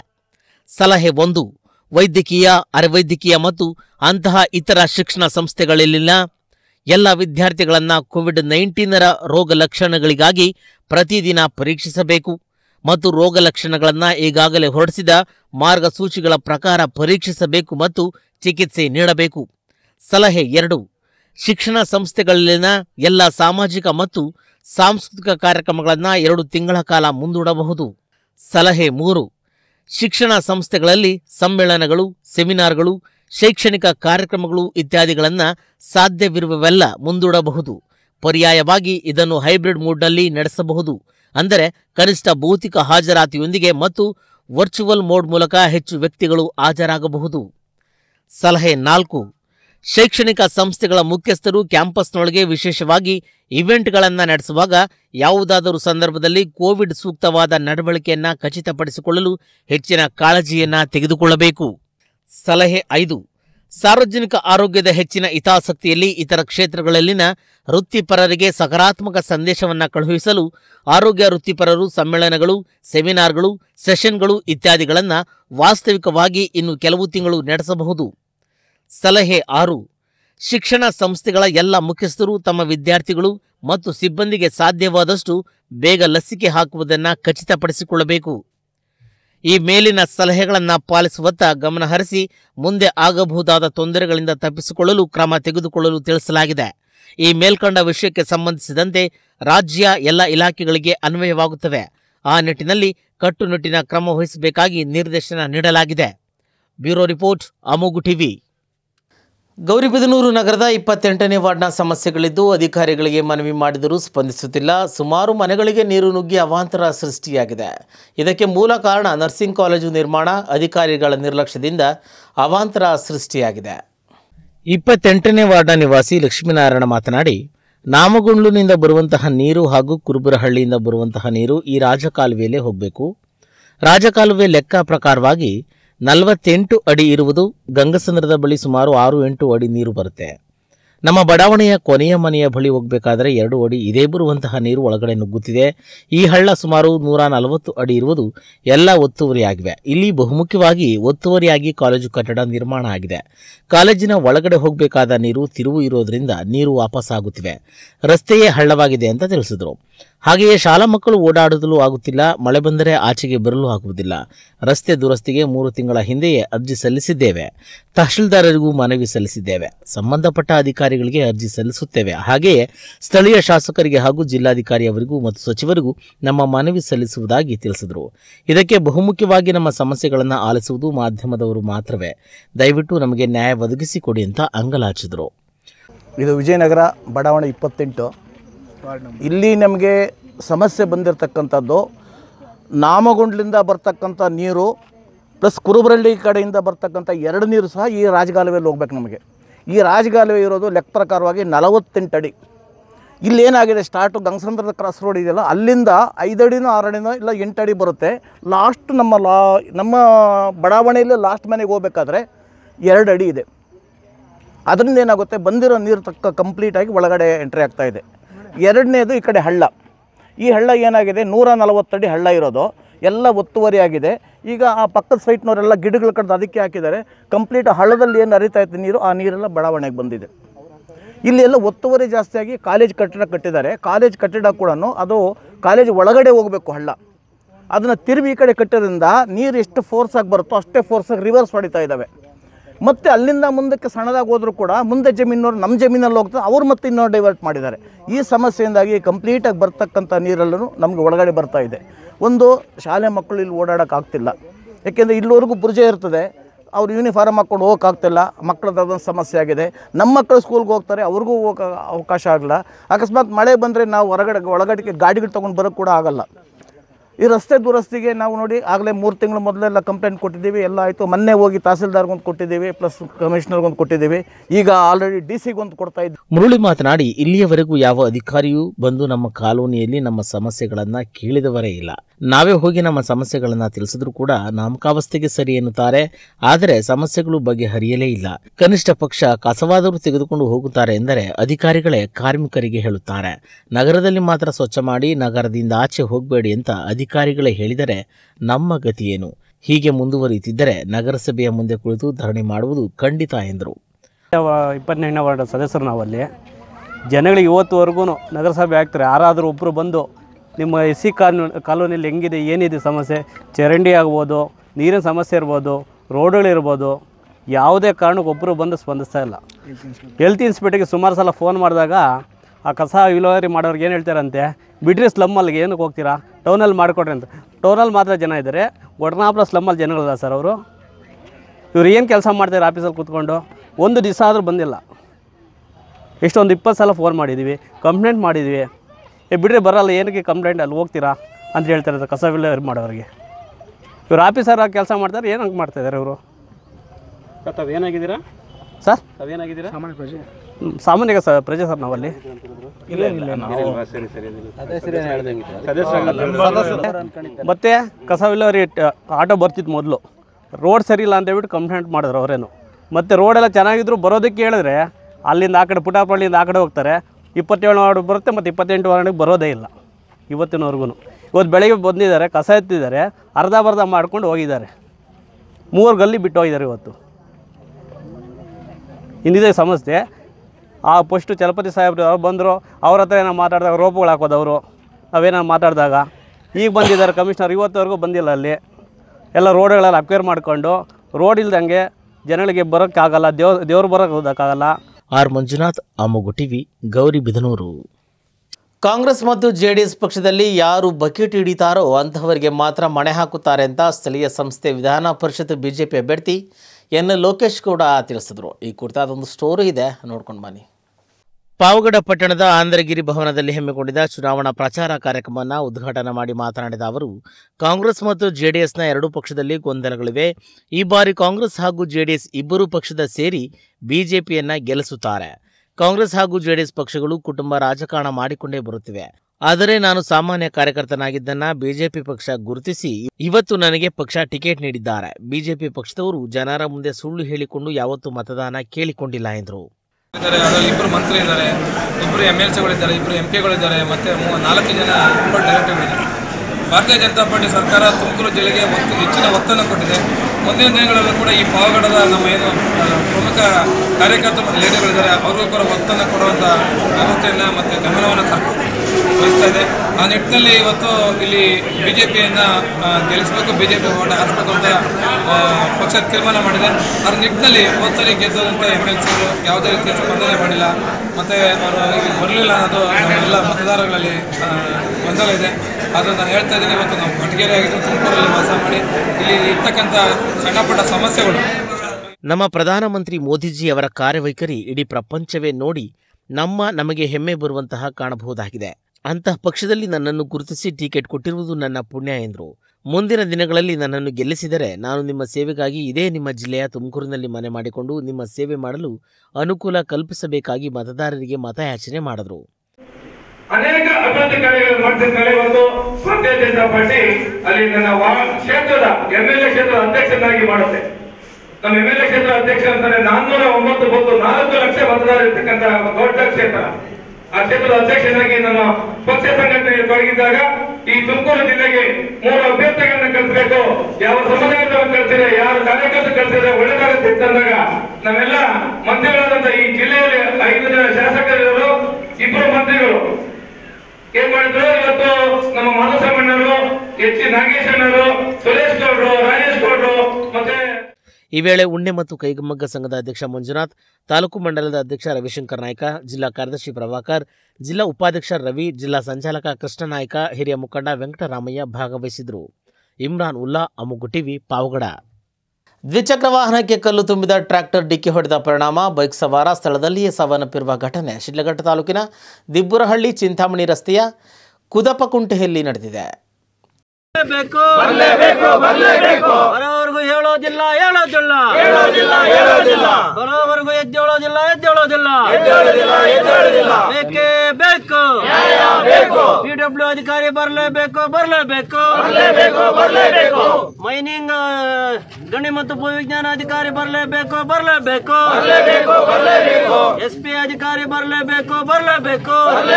ಸಲಹೆ ಒಂದು ವೈದ್ಯಕೀಯ ಅರೆವೈದ್ಯಕೀಯ ಮತ್ತು ಅಂತಹ ಇತರ ಶಿಕ್ಷಣ ಸಂಸ್ಥೆಗಳಲ್ಲಿನ ಎಲ್ಲ ವಿದ್ಯಾರ್ಥಿಗಳನ್ನ ಕೋವಿಡ್ ನೈನ್ಟೀನರ ರೋಗ ಲಕ್ಷಣಗಳಿಗಾಗಿ ಪ್ರತಿದಿನ ಪರೀಕ್ಷಿಸಬೇಕು ಮತ್ತು ರೋಗ ಲಕ್ಷಣಗಳನ್ನ ಈಗಾಗಲೇ ಹೊರಡಿಸಿದ ಮಾರ್ಗಸೂಚಿಗಳ ಪ್ರಕಾರ ಪರೀಕ್ಷಿಸಬೇಕು ಮತ್ತು ಚಿಕಿತ್ಸೆ ನೀಡಬೇಕು ಸಲಹೆ ಎರಡು ಶಿಕ್ಷಣ ಸಂಸ್ಥೆಗಳಲ್ಲಿನ ಎಲ್ಲ ಸಾಮಾಜಿಕ ಮತ್ತು ಸಾಂಸ್ಕೃತಿಕ ಕಾರ್ಯಕ್ರಮಗಳನ್ನು ಎರಡು ತಿಂಗಳ ಕಾಲ ಮುಂದೂಡಬಹುದು ಸಲಹೆ ಮೂರು ಶಿಕ್ಷಣ ಸಂಸ್ಥೆಗಳಲ್ಲಿ ಸಮ್ಮೇಳನಗಳು ಸೆಮಿನಾರ್ಗಳು ಶೈಕ್ಷಣಿಕ ಕಾರ್ಯಕ್ರಮಗಳು ಇತ್ಯಾದಿಗಳನ್ನು ಸಾಧ್ಯವಿರುವವೆಲ್ಲ ಮುಂದೂಡಬಹುದು ಪರ್ಯಾಯವಾಗಿ ಇದನ್ನು ಹೈಬ್ರಿಡ್ ಮೋಡ್ನಲ್ಲಿ ನಡೆಸಬಹುದು ಅಂದರೆ ಕನಿಷ್ಠ ಭೌತಿಕ ಹಾಜರಾತಿಯೊಂದಿಗೆ ಮತ್ತು ವರ್ಚುವಲ್ ಮೋಡ್ ಮೂಲಕ ಹೆಚ್ಚು ವ್ಯಕ್ತಿಗಳು ಹಾಜರಾಗಬಹುದು ಸಲಹೆ ನಾಲ್ಕು ಶೈಕ್ಷಣಿಕ ಸಂಸ್ಥೆಗಳ ಮುಖ್ಯಸ್ಥರು ಕ್ಯಾಂಪಸ್ನೊಳಗೆ ವಿಶೇಷವಾಗಿ ಇವೆಂಟ್ಗಳನ್ನು ನಡೆಸುವಾಗ ಯಾವುದಾದರೂ ಸಂದರ್ಭದಲ್ಲಿ ಕೋವಿಡ್ ಸೂಕ್ತವಾದ ನಡವಳಿಕೆಯನ್ನ ಖಚಿತಪಡಿಸಿಕೊಳ್ಳಲು ಹೆಚ್ಚಿನ ಕಾಳಜಿಯನ್ನ ತೆಗೆದುಕೊಳ್ಳಬೇಕು ಸಲಹೆ ಐದು ಸಾರ್ವಜನಿಕ ಆರೋಗ್ಯದ ಹೆಚ್ಚಿನ ಹಿತಾಸಕ್ತಿಯಲ್ಲಿ ಇತರ ಕ್ಷೇತ್ರಗಳಲ್ಲಿನ ವೃತ್ತಿಪರರಿಗೆ ಸಕಾರಾತ್ಮಕ ಸಂದೇಶವನ್ನು ಕಳುಹಿಸಲು ಆರೋಗ್ಯ ವೃತ್ತಿಪರರು ಸಮ್ಮೇಳನಗಳು ಸೆಮಿನಾರ್ಗಳು ಸೆಷನ್ಗಳು ಇತ್ಯಾದಿಗಳನ್ನು ವಾಸ್ತವಿಕವಾಗಿ ಇನ್ನು ಕೆಲವು ತಿಂಗಳು ನಡೆಸಬಹುದು ಸಲಹೆ ಆರು ಶಿಕ್ಷಣ ಸಂಸ್ಥೆಗಳ ಎಲ್ಲ ಮುಖ್ಯಸ್ಥರು ತಮ್ಮ ವಿದ್ಯಾರ್ಥಿಗಳು ಮತ್ತು ಸಿಬ್ಬಂದಿಗೆ ಸಾಧ್ಯವಾದಷ್ಟು ಬೇಗ ಲಸಿಕೆ ಹಾಕುವುದನ್ನು ಖಚಿತಪಡಿಸಿಕೊಳ್ಳಬೇಕು ಈ ಮೇಲಿನ ಸಲಹೆಗಳನ್ನು ಪಾಲಿಸುವತ್ತ ಗಮನಹರಿಸಿ ಮುಂದೆ ಆಗಬಹುದಾದ ತೊಂದರೆಗಳಿಂದ ತಪ್ಪಿಸಿಕೊಳ್ಳಲು ಕ್ರಮ ತೆಗೆದುಕೊಳ್ಳಲು ತಿಳಿಸಲಾಗಿದೆ ಈ ಮೇಲ್ಕಂಡ ವಿಷಯಕ್ಕೆ ಸಂಬಂಧಿಸಿದಂತೆ ರಾಜ್ಯ ಎಲ್ಲ ಇಲಾಖೆಗಳಿಗೆ ಅನ್ವಯವಾಗುತ್ತವೆ ಆ ನಿಟ್ಟಿನಲ್ಲಿ ಕಟ್ಟುನಿಟ್ಟಿನ ಕ್ರಮ ವಹಿಸಬೇಕಾಗಿ ನಿರ್ದೇಶನ ನೀಡಲಾಗಿದೆ bureau report Amogh TV Gauribidanur ನಗರದ ಇಪ್ಪತ್ತೆಂಟನೇ ವಾರ್ಡ್ನ ಸಮಸ್ಯೆಗಳಿದ್ದು ಅಧಿಕಾರಿಗಳಿಗೆ ಮನವಿ ಮಾಡಿದರೂ ಸ್ಪಂದಿಸುತ್ತಿಲ್ಲ ಸುಮಾರು ಮನೆಗಳಿಗೆ ನೀರು ನುಗ್ಗಿ ಅವಾಂತರ ಸೃಷ್ಟಿಯಾಗಿದೆ ಇದಕ್ಕೆ ಮೂಲ ಕಾರಣ ನರ್ಸಿಂಗ್ ಕಾಲೇಜು ನಿರ್ಮಾಣ ಅಧಿಕಾರಿಗಳ ನಿರ್ಲಕ್ಷ್ಯದಿಂದ ಅವಾಂತರ ಸೃಷ್ಟಿಯಾಗಿದೆ ಇಪ್ಪತ್ತೆಂಟನೇ ವಾರ್ಡ್ನ ನಿವಾಸಿ ಲಕ್ಷ್ಮೀನಾರಾಯಣ ಮಾತನಾಡಿ ನಾಮಗುಂಡ್ಲುನಿಂದ ಬರುವಂತಹ ನೀರು ಹಾಗೂ ಕುರುಬರಹಳ್ಳಿಯಿಂದ ಬರುವಂತಹ ನೀರು ಈ ರಾಜಕಾಲುವೆಯಲ್ಲೇ ಹೋಗಬೇಕು ರಾಜಕಾಲುವೆ ಲೆಕ್ಕ ಪ್ರಕಾರವಾಗಿ ನಲವತ್ತೆಂಟು ಅಡಿ ಇರುವುದು ಗಂಗಸಂದ್ರದ ಬಳಿ ಸುಮಾರು ಆರು ಎಂಟು ಅಡಿ ನೀರು ಬರುತ್ತೆ ನಮ್ಮ ಬಡಾವಣೆಯ ಕೊನೆಯ ಮನೆಯ ಬಳಿ ಹೋಗಬೇಕಾದ್ರೆ ಎರಡು ಅಡಿ ಇದೇ ಬರುವಂತಹ ನೀರು ಒಳಗಡೆ ನುಗ್ಗುತ್ತಿದೆ ಈ ಹಳ್ಳ ಸುಮಾರು ನೂರ ನಲವತ್ತು ಅಡಿ ಇರುವುದು ಎಲ್ಲ ಒತ್ತುವರಿಯಾಗಿವೆ ಇಲ್ಲಿ ಬಹುಮುಖ್ಯವಾಗಿ ಒತ್ತುವರಿಯಾಗಿ ಕಾಲೇಜು ಕಟ್ಟಡ ನಿರ್ಮಾಣ ಆಗಿದೆ ಕಾಲೇಜಿನ ಒಳಗಡೆ ಹೋಗಬೇಕಾದ ನೀರು ತಿರುವು ಇರೋದ್ರಿಂದ ನೀರು ವಾಪಸ್ಸಾಗುತ್ತಿವೆ ರಸ್ತೆಯೇ ಹಳ್ಳವಾಗಿದೆ ಅಂತ ತಿಳಿಸಿದರು ಹಾಗೆಯೇ ಶಾಲಾ ಮಕ್ಕಳು ಓಡಾಡಲು ಆಗುತ್ತಿಲ್ಲ ಮಳೆ ಬಂದರೆ ಆಚೆಗೆ ಬರಲು ಆಗುವುದಿಲ್ಲ ರಸ್ತೆ ದುರಸ್ತಿಗೆ ಮೂರು ತಿಂಗಳ ಹಿಂದೆಯೇ ಅರ್ಜಿ ಸಲ್ಲಿಸಿದ್ದೇವೆ ತಹಶೀಲ್ದಾರರಿಗೂ ಮನವಿ ಸಲ್ಲಿಸಿದ್ದೇವೆ ಸಂಬಂಧಪಟ್ಟ ಅಧಿಕಾರಿಗಳಿಗೆ ಅರ್ಜಿ ಸಲ್ಲಿಸುತ್ತೇವೆ ಹಾಗೆಯೇ ಸ್ಥಳೀಯ ಶಾಸಕರಿಗೆ ಹಾಗೂ ಜಿಲ್ಲಾಧಿಕಾರಿಯವರಿಗೂ ಮತ್ತು ಸಚಿವರಿಗೂ ನಮ್ಮ ಮನವಿ ಸಲ್ಲಿಸುವುದಾಗಿ ತಿಳಿಸಿದರು ಇದಕ್ಕೆ ಬಹುಮುಖ್ಯವಾಗಿ ನಮ್ಮ ಸಮಸ್ಯೆಗಳನ್ನು ಆಲಿಸುವುದು ಮಾಧ್ಯಮದವರು ಮಾತ್ರವೇ ದಯವಿಟ್ಟು ನಮಗೆ ನ್ಯಾಯ ಒದಗಿಸಿಕೊಡಿ ಅಂತ ಅಂಗಲಾಚಿದರು ಇದು ವಿಜಯನಗರ ಬಡಾವಣೆ ಇಪ್ಪತ್ತೆಂಟು ಇಲ್ಲಿ ನಮಗೆ ಸಮಸ್ಯೆ ಬಂದಿರತಕ್ಕಂಥದ್ದು ನಾಮಗುಂಡ್ಲಿಂದ ಬರ್ತಕ್ಕಂಥ ನೀರು ಪ್ಲಸ್ ಕುರುಬರಳ್ಳಿ ಕಡೆಯಿಂದ ಬರ್ತಕ್ಕಂಥ ಎರಡು ನೀರು ಸಹ ಈ ರಾಜಗಾಲುವೆಯಲ್ಲಿ ಹೋಗ್ಬೇಕು ನಮಗೆ ಈ ರಾಜಗಾಲುವೆ ಇರೋದು ಲೆಕ್ಕ ಪ್ರಕಾರವಾಗಿ ನಲವತ್ತೆಂಟು ಅಡಿ ಇಲ್ಲಿ ಏನಾಗಿದೆ ಸ್ಟಾರ್ಟು ಗಂಗಸಂದ್ರದ ಕ್ರಾಸ್ ರೋಡ್ ಇದೆಯಲ್ಲ ಅಲ್ಲಿಂದ ಐದಡಿನೋ ಆರಡಿನೋ ಇಲ್ಲ ಎಂಟು ಅಡಿ ಬರುತ್ತೆ ಲಾಸ್ಟ್ ನಮ್ಮ ಲಾ ನಮ್ಮ ಬಡಾವಣೆಯಲ್ಲಿ ಲಾಸ್ಟ್ ಮನೆಗೆ ಹೋಗ್ಬೇಕಾದ್ರೆ ಎರಡು ಅಡಿ ಇದೆ ಅದರಿಂದ ಏನಾಗುತ್ತೆ ಬಂದಿರೋ ನೀರು ತಕ್ಕ ಕಂಪ್ಲೀಟಾಗಿ ಒಳಗಡೆ ಎಂಟ್ರಿ ಆಗ್ತಾ ಇದೆ ಎರಡನೇದು ಈ ಕಡೆ ಹಳ್ಳ ಈ ಹಳ್ಳ ಏನಾಗಿದೆ ನೂರ ನಲವತ್ತಡಿ ಹಳ್ಳ ಇರೋದು ಎಲ್ಲ ಒತ್ತುವರಿ ಆಗಿದೆ ಈಗ ಆ ಪಕ್ಕದ ಸೈಟ್ನವರೆಲ್ಲ ಗಿಡಗಳು ಕಡ್ದು ಅದಕ್ಕೆ ಹಾಕಿದ್ದಾರೆ ಕಂಪ್ಲೀಟ್ ಹಳ್ಳದಲ್ಲಿ ಏನು ಹರಿತಾ ಇತ್ತು ನೀರು ಆ ನೀರೆಲ್ಲ ಬಡಾವಣೆಗೆ ಬಂದಿದೆ ಇಲ್ಲಿ ಎಲ್ಲ ಒತ್ತುವರಿ ಜಾಸ್ತಿಯಾಗಿ ಕಾಲೇಜ್ ಕಟ್ಟಡ ಕಟ್ಟಿದ್ದಾರೆ ಕಾಲೇಜ್ ಕಟ್ಟಡ ಕೂಡ ಅದು ಕಾಲೇಜ್ ಒಳಗಡೆ ಹೋಗಬೇಕು ಹಳ್ಳ ಅದನ್ನು ತಿರುವಿ ಈ ಕಡೆ ಕಟ್ಟಿದ್ರಿಂದ ನೀರು ಎಷ್ಟು ಫೋರ್ಸಾಗಿ ಬರುತ್ತೋ ಅಷ್ಟೇ ಫೋರ್ಸಾಗಿ ರಿವರ್ಸ್ ಹೊಡಿತಾ ಇದ್ದಾವೆ ಮತ್ತೆ ಅಲ್ಲಿಂದ ಮುಂದಕ್ಕೆ ಸಣ್ಣದಾಗಿ ಹೋದರೂ ಕೂಡ ಮುಂದೆ ಜಮೀನವ್ರು ನಮ್ಮ ಜಮೀನಲ್ಲಿ ಹೋಗ್ತಾರೆ ಅವ್ರು ಮತ್ತೆ ಇನ್ನೂ ಡೈವರ್ಟ್ ಮಾಡಿದ್ದಾರೆ ಈ ಸಮಸ್ಯೆಯಿಂದಾಗಿ ಕಂಪ್ಲೀಟಾಗಿ ಬರ್ತಕ್ಕಂಥ ನೀರೆಲ್ಲರೂ ನಮಗೆ ಒಳಗಡೆ ಬರ್ತಾ ಇದೆ ಒಂದು ಶಾಲೆ ಮಕ್ಕಳು ಇಲ್ಲಿ ಓಡಾಡೋಕ್ಕಾಗ್ತಿಲ್ಲ ಯಾಕೆಂದರೆ ಇಲ್ಲಿವರೆಗೂ ಬುರ್ಜೆ ಇರ್ತದೆ ಅವ್ರು ಯೂನಿಫಾರ್ಮ್ ಹಾಕ್ಕೊಂಡು ಹೋಗೋಕ್ಕಾಗ್ತಿಲ್ಲ ಮಕ್ಕಳದ್ದು ಅದೊಂದು ಸಮಸ್ಯೆ ಆಗಿದೆ ನಮ್ಮ ಮಕ್ಕಳು ಸ್ಕೂಲ್ಗೆ ಹೋಗ್ತಾರೆ ಅವ್ರಿಗೂ ಹೋಗೋ ಅವಕಾಶ ಆಗಲ್ಲ ಅಕಸ್ಮಾತ್ ಮಳೆ ಬಂದರೆ ನಾವು ಹೊರಗಡೆ ಒಳಗಡೆಗೆ ಗಾಡಿಗಳು ತೊಗೊಂಡು ಬರೋಕ್ಕೆ ಕೂಡ ಆಗಲ್ಲ ಈ ರಸ್ತೆ ದುರಸ್ತಿಗೆ ನಾವು ನೋಡಿ ಆಗಲೇ ಮೂರು ತಿಂಗಳು ಮೊದಲೆಲ್ಲ ಕಂಪ್ಲೇಂಟ್ ಕೊಟ್ಟಿದ್ದೀವಿ ಎಲ್ಲ ಆಯಿತು ಮೊನ್ನೆ ಹೋಗಿ ತಹಸೀಲ್ದಾರ್ಗೊಂದು ಕೊಟ್ಟಿದ್ದೀವಿ ಪ್ಲಸ್ ಕಮಿಷನರ್ಗೊಂದು ಕೊಟ್ಟಿದ್ದೀವಿ ಈಗ ಆಲ್ರೆಡಿ ಡಿ ಸಿಗೊಂದು ಕೊಡ್ತಾ ಇದ್ದೀವಿ ಮುರಳಿ ಮಾತನಾಡಿ ಇಲ್ಲಿಯವರೆಗೂ ಯಾವ ಅಧಿಕಾರಿಯೂ ಬಂದು ನಮ್ಮ ಕಾಲೋನಿಯಲ್ಲಿ ನಮ್ಮ ಸಮಸ್ಯೆಗಳನ್ನ ಕೇಳಿದವರೇ ಇಲ್ಲ ನಾವೇ ಹೋಗಿ ನಮ್ಮ ಸಮಸ್ಯೆಗಳನ್ನ ತಿಳಿಸಿದ್ರು ಕೂಡ ನಾಮಕಾವಸ್ಥೆಗೆ ಸರಿ ಎನ್ನುತ್ತಾರೆ ಆದರೆ ಸಮಸ್ಯೆಗಳು ಬಗೆಹರಿಯಲೇ ಇಲ್ಲ ಕನಿಷ್ಠ ಪಕ್ಷ ಕಸವಾದರೂ ತೆಗೆದುಕೊಂಡು ಹೋಗುತ್ತಾರೆ ಎಂದರೆ ಅಧಿಕಾರಿಗಳೇ ಕಾರ್ಮಿಕರಿಗೆ ಹೇಳುತ್ತಾರೆ ನಗರದಲ್ಲಿ ಮಾತ್ರ ಸ್ವಚ್ಛ ಮಾಡಿ ನಗರದಿಂದ ಆಚೆ ಹೋಗಬೇಡಿ ಅಂತ ಅಧಿಕಾರಿಗಳೇ ಹೇಳಿದರೆ ನಮ್ಮ ಗತಿಯೇನು ಹೀಗೆ ಮುಂದುವರಿಯುತ್ತಿದ್ದರೆ ನಗರಸಭೆಯ ಮುಂದೆ ಕುಳಿತು ಧರಣಿ ಮಾಡುವುದು ಖಂಡಿತ ಎಂದರು ಇಪ್ಪತ್ತೆಂಟನೇ ವಾರ್ಡ್ ಸದಸ್ಯರು ನಾವಲ್ಲಿ ಜನಗಳಿಗೆ ಇವತ್ತುವರೆಗೂ ನಗರಸಭೆ ಆಗ್ತಾರೆ ಯಾರಾದರೂ ಒಬ್ಬರು ಬಂದು ನಿಮ್ಮ ಎಸ್ ಸಿ ಕಾನೂನು ಕಾಲೋನಿಯಲ್ಲಿ ಹೆಂಗಿದೆ ಏನಿದೆ ಸಮಸ್ಯೆ ಚರಂಡಿ ಆಗ್ಬೋದು ನೀರಿನ ಸಮಸ್ಯೆ ಇರ್ಬೋದು ರೋಡ್ಗಳಿರ್ಬೋದು ಯಾವುದೇ ಕಾರಣಕ್ಕೆ ಒಬ್ಬರು ಬಂದು ಸ್ಪಂದಿಸ್ತಾ ಇಲ್ಲ ಹೆಲ್ತ್ ಇನ್ಸ್ಪೆಕ್ಟರ್ಗೆ ಸುಮಾರು ಸಲ ಫೋನ್ ಮಾಡಿದಾಗ ಆ ಕಸ ವಿಲೇವಾರಿ ಮಾಡೋರಿಗೆ ಏನು ಹೇಳ್ತಾರಂತೆ ಬಿಡ್ರಿ ಸ್ಲಮ್ಮಲ್ಲಿಗೆ ಏನಕ್ಕೆ ಹೋಗ್ತೀರಾ ಟೌನಲ್ಲಿ ಮಾಡಿಕೊಡ್ರಿ ಅಂತ ಟೌನಲ್ಲಿ ಮಾತ್ರ ಜನ ಇದ್ದಾರೆ ಒಡನಾಪುರ ಸ್ಲಮ್ಮಲ್ಲಿ ಜನಗಳಿಲ್ಲ ಸರ್ ಅವರು ಇವ್ರು ಏನು ಕೆಲಸ ಮಾಡ್ತಾರೆ ಆಫೀಸಲ್ಲಿ ಕೂತ್ಕೊಂಡು ಒಂದು ದಿವಸ ಆದರೂ ಬಂದಿಲ್ಲ ಎಷ್ಟೊಂದು ಇಪ್ಪತ್ತು ಸಲ ಫೋನ್ ಮಾಡಿದ್ದೀವಿ ಕಂಪ್ಲೇಂಟ್ ಮಾಡಿದ್ವಿ ಏ ಬಿಡ್ರಿ ಬರಲ್ಲ ಏನಕ್ಕೆ ಕಂಪ್ಲೇಂಟ್ ಅಲ್ಲಿ ಹೋಗ್ತೀರಾ ಅಂತ ಹೇಳ್ತಾರೆ ಕಸ ವಿಲೇವಾರಿ ಮಾಡೋರಿಗೆ ಇವ್ರು ಆಫೀಸರ್ ಆಗಿ ಕೆಲಸ ಮಾಡ್ತಾರೆ ಏನಂಗೆ ಮಾಡ್ತಾಯಿದ್ದಾರೆ ಇವರು ತಾವು ಏನಾಗಿದ್ದೀರಾ ಸರ್ ತಾವೇನಾಗಿದ್ದೀರಾ ಸಾಮಾನ್ಯ ಪ್ರಜೆ ಸಾಮಾನ್ಯ ಸರ್ ಪ್ರಜೆ ಸರ್ ನಾವಲ್ಲಿ ಮತ್ತೆ ಕಸ ವಿಲೇವಾರಿ ಟ- ಆಟೋ ಬರ್ತಿತ್ತು ಮೊದಲು ರೋಡ್ ಸರಿ ಇಲ್ಲ ಅಂತ ಹೇಳ್ಬಿಟ್ಟು ಕಂಪ್ಲೇಂಟ್ ಮಾಡಿದ್ರು ಅವರೇನು ಮತ್ತು ರೋಡೆಲ್ಲ ಚೆನ್ನಾಗಿದ್ರು ಬರೋದಕ್ಕೆ ಹೇಳಿದ್ರೆ ಅಲ್ಲಿಂದ ಆ ಕಡೆ ಪುಟಾಪಳ್ಳಿಯಿಂದ ಆ ಕಡೆ ಹೋಗ್ತಾರೆ ಇಪ್ಪತ್ತೇಳು ವಾರ್ಡ್ ಬರುತ್ತೆ ಮತ್ತು ಇಪ್ಪತ್ತೆಂಟು ವಾರ್ಡಿಗೆ ಬರೋದೇ ಇಲ್ಲ ಇವತ್ತಿನವರೆಗೂ ಇವತ್ತು ಬೆಳಗ್ಗೆ ಬಂದಿದ್ದಾರೆ ಕಸ ಎತ್ತಿದ್ದಾರೆ ಅರ್ಧ ಬರ್ಧ ಮಾಡ್ಕೊಂಡು ಹೋಗಿದ್ದಾರೆ ಮೂರು ಗಲ್ಲಿ ಬಿಟ್ಟು ಹೋಗಿದ್ದಾರೆ ಇವತ್ತು ಇನ್ನಿದೆ ಸಮಸ್ಯೆ ಆ ಫಸ್ಟು ಚಲಪತಿ ಸಾಹೇಬ್ರು ಅವ್ರು ಬಂದರು ಅವ್ರ ಹತ್ರ ಏನೋ ಮಾತಾಡಿದಾಗ ರೋಪಗಳು ಹಾಕೋದವರು ನಾವೇನೋ ಮಾತಾಡಿದಾಗ ಈಗ ಬಂದಿದ್ದಾರೆ ಕಮಿಷನರ್ ಇವತ್ತವರೆಗೂ ಬಂದಿಲ್ಲ ಅಲ್ಲಿ ಎಲ್ಲ ರೋಡ್ಗಳೆಲ್ಲ ಅಕ್ವೇರ್ ಮಾಡಿಕೊಂಡು ರೋಡ್ ಇಲ್ದಂಗೆ ಜನಗಳಿಗೆ ಬರೋಕ್ಕಾಗಲ್ಲ ದೇವ್ ದೇವ್ರು ಬರೋಕ್ಕಾಗಲ್ಲ R Manjunath Amogh TV Gauribidanur Congress ಮತ್ತು ಜೆಡಿಎಸ್ ಪಕ್ಷದಲ್ಲಿ ಯಾರು ಬಕೆಟ್ ಹಿಡಿತಾರೋ ಅಂತಹವರಿಗೆ ಮಾತ್ರ ಮಣೆ ಹಾಕುತ್ತಾರೆ ಅಂತ ಸ್ಥಳೀಯ ಸಂಸ್ಥೆ ವಿಧಾನ ಪರಿಷತ್ ಬಿಜೆಪಿ ಅಭ್ಯರ್ಥಿ ಎನ್ ಲೋಕೇಶ್ ಗೌಡ ತಿಳಿಸಿದ್ರು ಈ ಕುರಿತಾದ ಒಂದು ಸ್ಟೋರಿ ಇದೆ ನೋಡ್ಕೊಂಡು ಬನ್ನಿ ಪಾವಗಡ ಪಟ್ಟಣದ ಆಂಧ್ರಗಿರಿ ಭವನದಲ್ಲಿ ಹಮ್ಮಿಕೊಂಡಿದ್ದ ಚುನಾವಣಾ ಪ್ರಚಾರ ಕಾರ್ಯಕ್ರಮವನ್ನು ಉದ್ಘಾಟನೆ ಮಾಡಿ ಮಾತನಾಡಿದ ಅವರು ಕಾಂಗ್ರೆಸ್ ಮತ್ತು ಜೆಡಿಎಸ್ನ ಎರಡೂ ಪಕ್ಷದಲ್ಲಿ ಗೊಂದಲಗಳಿವೆ ಈ ಬಾರಿ ಕಾಂಗ್ರೆಸ್ ಹಾಗೂ ಜೆಡಿಎಸ್ ಇಬ್ಬರೂ ಪಕ್ಷದ ಸೇರಿ ಬಿಜೆಪಿಯನ್ನ ಗೆಲ್ಲಿಸುತ್ತಾರೆ ಕಾಂಗ್ರೆಸ್ ಹಾಗೂ ಜೆಡಿಎಸ್ ಪಕ್ಷಗಳು ಕುಟುಂಬ ರಾಜಕಾರಣ ಮಾಡಿಕೊಂಡೇ ಬರುತ್ತಿವೆ ಆದರೆ ನಾನು ಸಾಮಾನ್ಯ ಕಾರ್ಯಕರ್ತನಾಗಿದ್ದನ್ನ ಬಿಜೆಪಿ ಪಕ್ಷ ಗುರುತಿಸಿ ಇವತ್ತು ನನಗೆ ಪಕ್ಷ ಟಿಕೆಟ್ ನೀಡಿದ್ದಾರೆ ಬಿಜೆಪಿ ಪಕ್ಷದವರು ಜನರ ಮುಂದೆ ಸುಳ್ಳು ಹೇಳಿಕೊಂಡು ಯಾವತ್ತೂ ಮತದಾನ ಕೇಳಿಕೊಂಡಿಲ್ಲ ಎಂದರು ಇದ್ದಾರೆ ಅದರಲ್ಲಿ ಇಬ್ಬರು ಮಂತ್ರಿ ಇದ್ದಾರೆ ಇಬ್ಬರು ಎಮ್ ಎಲ್ ಸಿಗಳಿದ್ದಾರೆ ಇಬ್ಬರು ಎಂ ಪಿಗಳಿದ್ದಾರೆ ಮತ್ತು ಮೂ ನಾಲ್ಕು ಜನ ಇಂಪೋರ್ಟ್ ಡೈರೆಕ್ಟರ್ಗಳಿದ್ದಾರೆ ಭಾರತೀಯ ಜನತಾ ಪಾರ್ಟಿ ಸರ್ಕಾರ ತುಮಕೂರು ಜಿಲ್ಲೆಗೆ ಒತ್ತು ಹೆಚ್ಚಿನ ಒತ್ತನ್ನು ಕೊಟ್ಟಿದೆ ಮುಂದಿನ ದಿನಗಳಲ್ಲೂ ಕೂಡ ಈ ಪಾವಗಡದ ನಮ್ಮ ಏನು ಆ, ಪ್ರಮುಖ ಕಾರ್ಯಕರ್ತರು ಮತ್ತು ಲೀಡರ್ಗಳಿದ್ದಾರೆ ಅವ್ರಿಗೂ ಕೂಡ ಒತ್ತನ್ನು ಕೊಡುವಂಥ ವ್ಯವಸ್ಥೆಯನ್ನು ಮತ್ತು ಗಮನವನ್ನು ಸರ್ಕಾರ ವಹಿಸ್ತಾ ಇದೆ ಆ ನಿಟ್ಟಿನಲ್ಲಿ ಇವತ್ತು ಇಲ್ಲಿ ಬಿ ಜೆ ಪಿಯನ್ನು ಗೆಲ್ಲಿಸಬೇಕು ಬಿ ಜೆ ಪಿ ಓಟ್ ಹಾರಿಸ್ಬೇಕು ಅಂತ ಆ, ಪಕ್ಷ ತೀರ್ಮಾನ ಮಾಡಿದೆ ಅದ್ರ ನಿಟ್ಟಿನಲ್ಲಿ ಹೋದ್ಸಲಿ ಗೆದ್ದದಂಥ ಎಮ್ ಎಲ್ ಸಿಗಳು ಯಾವುದೇ ರೀತಿಯ ಸ್ಪಂದನೆ ಮಾಡಿಲ್ಲ ಮತ್ತು ಅವರು ಇಲ್ಲಿ ಬರಲಿಲ್ಲ ಅನ್ನೋದು ನಮ್ಮೆಲ್ಲ ಮತದಾರಗಳಲ್ಲಿ ಆ, ಗೊಂದಲ ಇದೆ ಆದರೆ ನಾನು ಹೇಳ್ತಾ ಇದ್ದೀನಿ ಇವತ್ತು ನಾವು ಕೊಟ್ಟಿಗೆರೆ ಆಗಿದ್ದು ತುಮಕೂರಲ್ಲಿ ವಾಸ ಮಾಡಿ ಇಲ್ಲಿ ಇರ್ತಕ್ಕಂಥ ಸಣ್ಣ ಪುಟ್ಟ ಸಮಸ್ಯೆಗಳು ನಮ್ಮ ಪ್ರಧಾನಮಂತ್ರಿ ಮೋದಿಜಿ ಅವರ ಕಾರ್ಯವೈಖರಿ ಇಡೀ ಪ್ರಪಂಚವೇ ನೋಡಿ ನಮ್ಮ ನಮಗೆ ಹೆಮ್ಮೆ ಬರುವಂತಹ ಕಾಣಬಹುದಾಗಿದೆ ಅಂತಹ ಪಕ್ಷದಲ್ಲಿ ನನ್ನನ್ನು ಗುರುತಿಸಿ ಟಿಕೆಟ್ ಕೊಟ್ಟಿರುವುದು ನನ್ನ ಪುಣ್ಯ ಎಂದರು ಮುಂದಿನ ದಿನಗಳಲ್ಲಿ ನನ್ನನ್ನು ಗೆಲ್ಲಿಸಿದರೆ ನಾನು ನಿಮ್ಮ ಸೇವೆಗಾಗಿ ಇದೇ ನಿಮ್ಮ ಜಿಲ್ಲೆಯ ತುಮಕೂರಿನಲ್ಲಿ ಮನೆ ಮಾಡಿಕೊಂಡು ನಿಮ್ಮ ಸೇವೆ ಮಾಡಲು ಅನುಕೂಲ ಕಲ್ಪಿಸಬೇಕಾಗಿ ಮತದಾರರಿಗೆ ಮತಯಾಚನೆ ಮಾಡಿದರು ಅನೇಕ ಅಭಿವೃದ್ಧಿ ಕಾರ್ಯಗಳನ್ನು ಮಾಡ್ತಿರ್ತಾರೆ ಇವತ್ತು ಭಾರತೀಯ ಜನತಾ ಪಾರ್ಟಿ ಅಲ್ಲಿ ನನ್ನ ವಾ- ಕ್ಷೇತ್ರದ ಎಂ ಎಲ್ ಎ ಕ್ಷೇತ್ರದ ಅಧ್ಯಕ್ಷನಾಗಿ ಮಾಡುತ್ತೆ ನಮ್ಮ ಎಂ ಎಲ್ ಎ ಕ್ಷೇತ್ರ ಅಧ್ಯಕ್ಷ ಅಂತಾರೆ ನಾನ್ನೂರ ಒಂಬತ್ತು ಬಂದು ನಾಲ್ಕು ಲಕ್ಷ ಮತದಾರ ಇರ್ತಕ್ಕಂಥ ಒಂದು ದೊಡ್ಡ ಕ್ಷೇತ್ರ ಆ ಕ್ಷೇತ್ರದ ಅಧ್ಯಕ್ಷನಾಗಿ ನಾನು ಪಕ್ಷ ಸಂಘಟನೆಗೆ ತೊಡಗಿದ್ದಾಗ ಈ ತುಮಕೂರು ಜಿಲ್ಲೆಗೆ ಮೂರು ಅಭ್ಯರ್ಥಿಗಳನ್ನ ಕಳಿಸಬೇಕು ಯಾವ ಸಮುದಾಯದವರು ಕಳಿಸಿದ್ರೆ ಯಾರು ಕಾರ್ಯಕರ್ತರು ಕಳಿಸಿದ್ರೆ ಒಳ್ಳೆದಾಗುತ್ತೆ ಅಂತಂದಾಗ ನಾವೆಲ್ಲ ಮಂತ್ರಿಗಳಾದಂತ ಈ ಜಿಲ್ಲೆಯಲ್ಲಿ ಐದು ಜನ ಶಾಸಕರಿವರು ಇಬ್ಬರು ಮಂತ್ರಿಗಳು ಏನ್ ಮಾಡಿದ್ರು ಇವತ್ತು ನಮ್ಮ ಮಾಧುಸ್ವಾಮಣ್ಣರು ಎಚ್ ನಾಗೇಶ್ ಅಣ್ಣರು ಸುರೇಶ್ ಗೌಡ್ರು ರಾಜೇಶ್ ಗೌಡ್ರು ಮತ್ತೆ ಈ ವೇಳೆ ಉಣ್ಣೆ ಮತ್ತು ಕೈಗಮಗ್ಗ ಸಂಘದ ಅಧ್ಯಕ್ಷ ಮಂಜುನಾಥ್ ತಾಲೂಕು ಮಂಡಲದ ಅಧ್ಯಕ್ಷ ರವಿಶಂಕರ್ ನಾಯ್ಕ ಜಿಲ್ಲಾ ಕಾರ್ಯದರ್ಶಿ ಪ್ರಭಾಕರ್ ಜಿಲ್ಲಾ ಉಪಾಧ್ಯಕ್ಷ ರವಿ ಜಿಲ್ಲಾ ಸಂಚಾಲಕ ಕೃಷ್ಣನಾಯ್ಕ ಹಿರಿಯ ಮುಖಂಡ ವೆಂಕಟರಾಮಯ್ಯ ಭಾಗವಹಿಸಿದರು ಇಮ್ರಾನ್ ಉಲ್ಲಾ ಅಮುಗು ಟಿವಿ ಪಾವಗಡ ದ್ವಿಚಕ್ರ ವಾಹನಕ್ಕೆ ಕಲ್ಲು ತುಂಬಿದ ಟ್ರ್ಯಾಕ್ಟರ್ ಡಿಕ್ಕಿ ಹೊಡೆದ ಪರಿಣಾಮ ಬೈಕ್ ಸವಾರ ಸ್ಥಳದಲ್ಲಿಯೇ ಸಾವನ್ನಪ್ಪಿರುವ ಘಟನೆ ಶಿಡ್ಲಘಟ್ಟ ತಾಲೂಕಿನ ದಿಬ್ಬುರಹಳ್ಳಿ ಚಿಂತಾಮಣಿ ರಸ್ತೆಯ ಕುದಪಕುಂಟೆಯಲ್ಲಿ ನಡೆದಿದೆ ಬರೋವರೆಗೂ ಹೇಳೋದಿಲ್ಲ ಹೇಳೋದಿಲ್ಲ ಹೇಳೋದಿಲ್ಲ ಹೇಳೋದಿಲ್ಲ ಬರೋವರೆಗೂ ಎದ್ದೇಳೋದಿಲ್ಲ ಎದ್ದೇಳೋದಿಲ್ಲ ಎದ್ದೇಳೋದಿಲ್ಲ ಬೇಕೇ ಬೇಕು ಬೇಕು ಪಿ ಡಬ್ಲ್ಯೂ ಅಧಿಕಾರಿ ಬರಲೇಬೇಕು ಬರಲೇಬೇಕು ಬರಲೇಬೇಕು ಮೈನಿಂಗ್ ಗಣಿ ಮತ್ತು ಭೂವಿಜ್ಞಾನ ಅಧಿಕಾರಿ ಬರಲೇಬೇಕು ಬರಲೇಬೇಕು ಎಸ್ ಪಿ ಅಧಿಕಾರಿ ಬರಲೇಬೇಕು ಬರಲೇಬೇಕು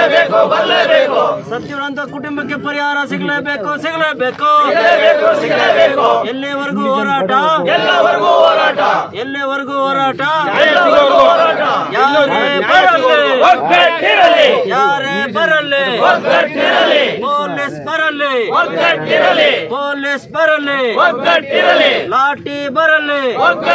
ಸತ್ಯವಂತ ಕುಟುಂಬಕ್ಕೆ ಪರಿಹಾರ ಸಿಗಲೇಬೇಕು ಸಿಗಲೇಬೇಕು ಎಲ್ಲಿವರೆಗೂ ಹೋರಾಟ ಎಲ್ಲವರೆಗೂ ಹೋರಾಟ ಎಲ್ಲಿವರೆಗೂ ಹೋರಾಟ ಯಾರೇ ಬರಲಿ ಯಾರೇ ಬರಲಿ ಪೊಲೀಸ್ ಬರಲಿ ಪೊಲೀಸ್ ಬರಲಿ ಲಾಠಿ ಬರಲಿ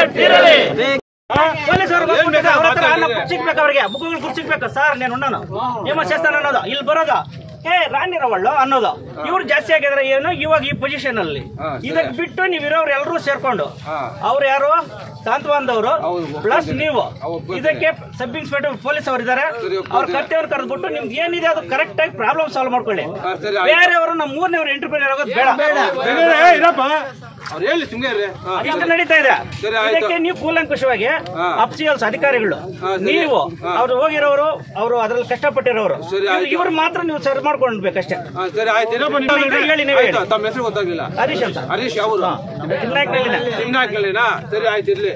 ಪೊಲೀಸರು ಸಿಗ್ಬೇಕು ಅವ್ರಿಗೆ ಬುಕ್ಗಳು ಕುರ್ಸಿಗ್ಬೇಕು ಸರ್ నేను ఉన్నాను ఏమో చేస్తాను ಅನ್ನೋದು ಇಲ್ಲಿ ಬರೋದು ಏ ರಾಣಿರವಳ್ಳು ಅನ್ನೋದು ಇವ್ರು ಜಾಸ್ತಿ ಆಗಿದ್ರೆ ಏನು ಇವಾಗ ಈ ಪೊಸಿಷನ್ ಅಲ್ಲಿ ಇದಕ್ಕೆ ಬಿಟ್ಟು ನೀವು ಇರೋರು ಎಲ್ಲರೂ ಸೇರ್ಕೊಂಡು ಅವ್ರು ಯಾರು ಸಾಂತ್ವನದವರು ಪ್ಲಸ್ ನೀವು ಇದಕ್ಕೆ ಸಬ್ ಇನ್ಸ್ಪೆಕ್ಟರ್ ಪೊಲೀಸ್ ಅವರು ಇದ್ದಾರೆ ಅವ್ರ ಕರ್ತವ್ಯ ಕರೆದ್ಬಿಟ್ಟು ನಿಮ್ಗೆ ಏನಿದೆ ಅದು ಕರೆಕ್ಟ್ ಆಗಿ ಪ್ರಾಬ್ಲಮ್ ಸಾಲ್ವ್ ಮಾಡ್ಕೊಳ್ಳಿ ಬೇರೆಯವರು ನಮ್ಮ ಮೂರನೇವ್ರು ಎಂಟರ್ಪ್ರಿನರ್ ಆಗೋದು ಬೇಡ ಅವ್ರು ಹೇಳಿ ಸುಮ್ಮನೆ ಇಷ್ಟು ನಡೀತಾ ಇದೆ ಇದಕ್ಕೆ ನೀವು ಕೂಲಂಕುಷವಾಗಿ ಅಫ್ಸಿಯಲ್ಸ್ ಅಧಿಕಾರಿಗಳು ನೀವು ಅವ್ರು ಹೋಗಿರೋರು ಅವರು ಅದ್ರಲ್ಲಿ ಕಷ್ಟಪಟ್ಟಿರೋರು ಇವ್ರು- ಇವ್ರು ಮಾತ್ರ ನೀವು ಸರಿ ಮಾಡ್ಕೊಂಡ್ಬೇಕಷ್ಟೇ ಸರಿ ಆಯ್ತು ಇನ್ನೊಬ್ಬ ನಿಮ್ಮ ಹೇಳಿ ನೀವೇ ಹೇಳಿ. ಆಯ್ತು, ತಮ್ಮ ಹೆಸರು ಗೊತ್ತಾಗ್ಲಿಲ್ಲ ಹರೀಶ್ ಅಂತ ಹರೀಶ್ ಅವರು ತಿಮ್ನಾಯ್ಕನಲ್ಲಿನೇ. ನಿಮ್ನಾಕ್ನಲ್ಲಿನಾ ಸರಿ ಆಯ್ತು ಇರ್ಲಿ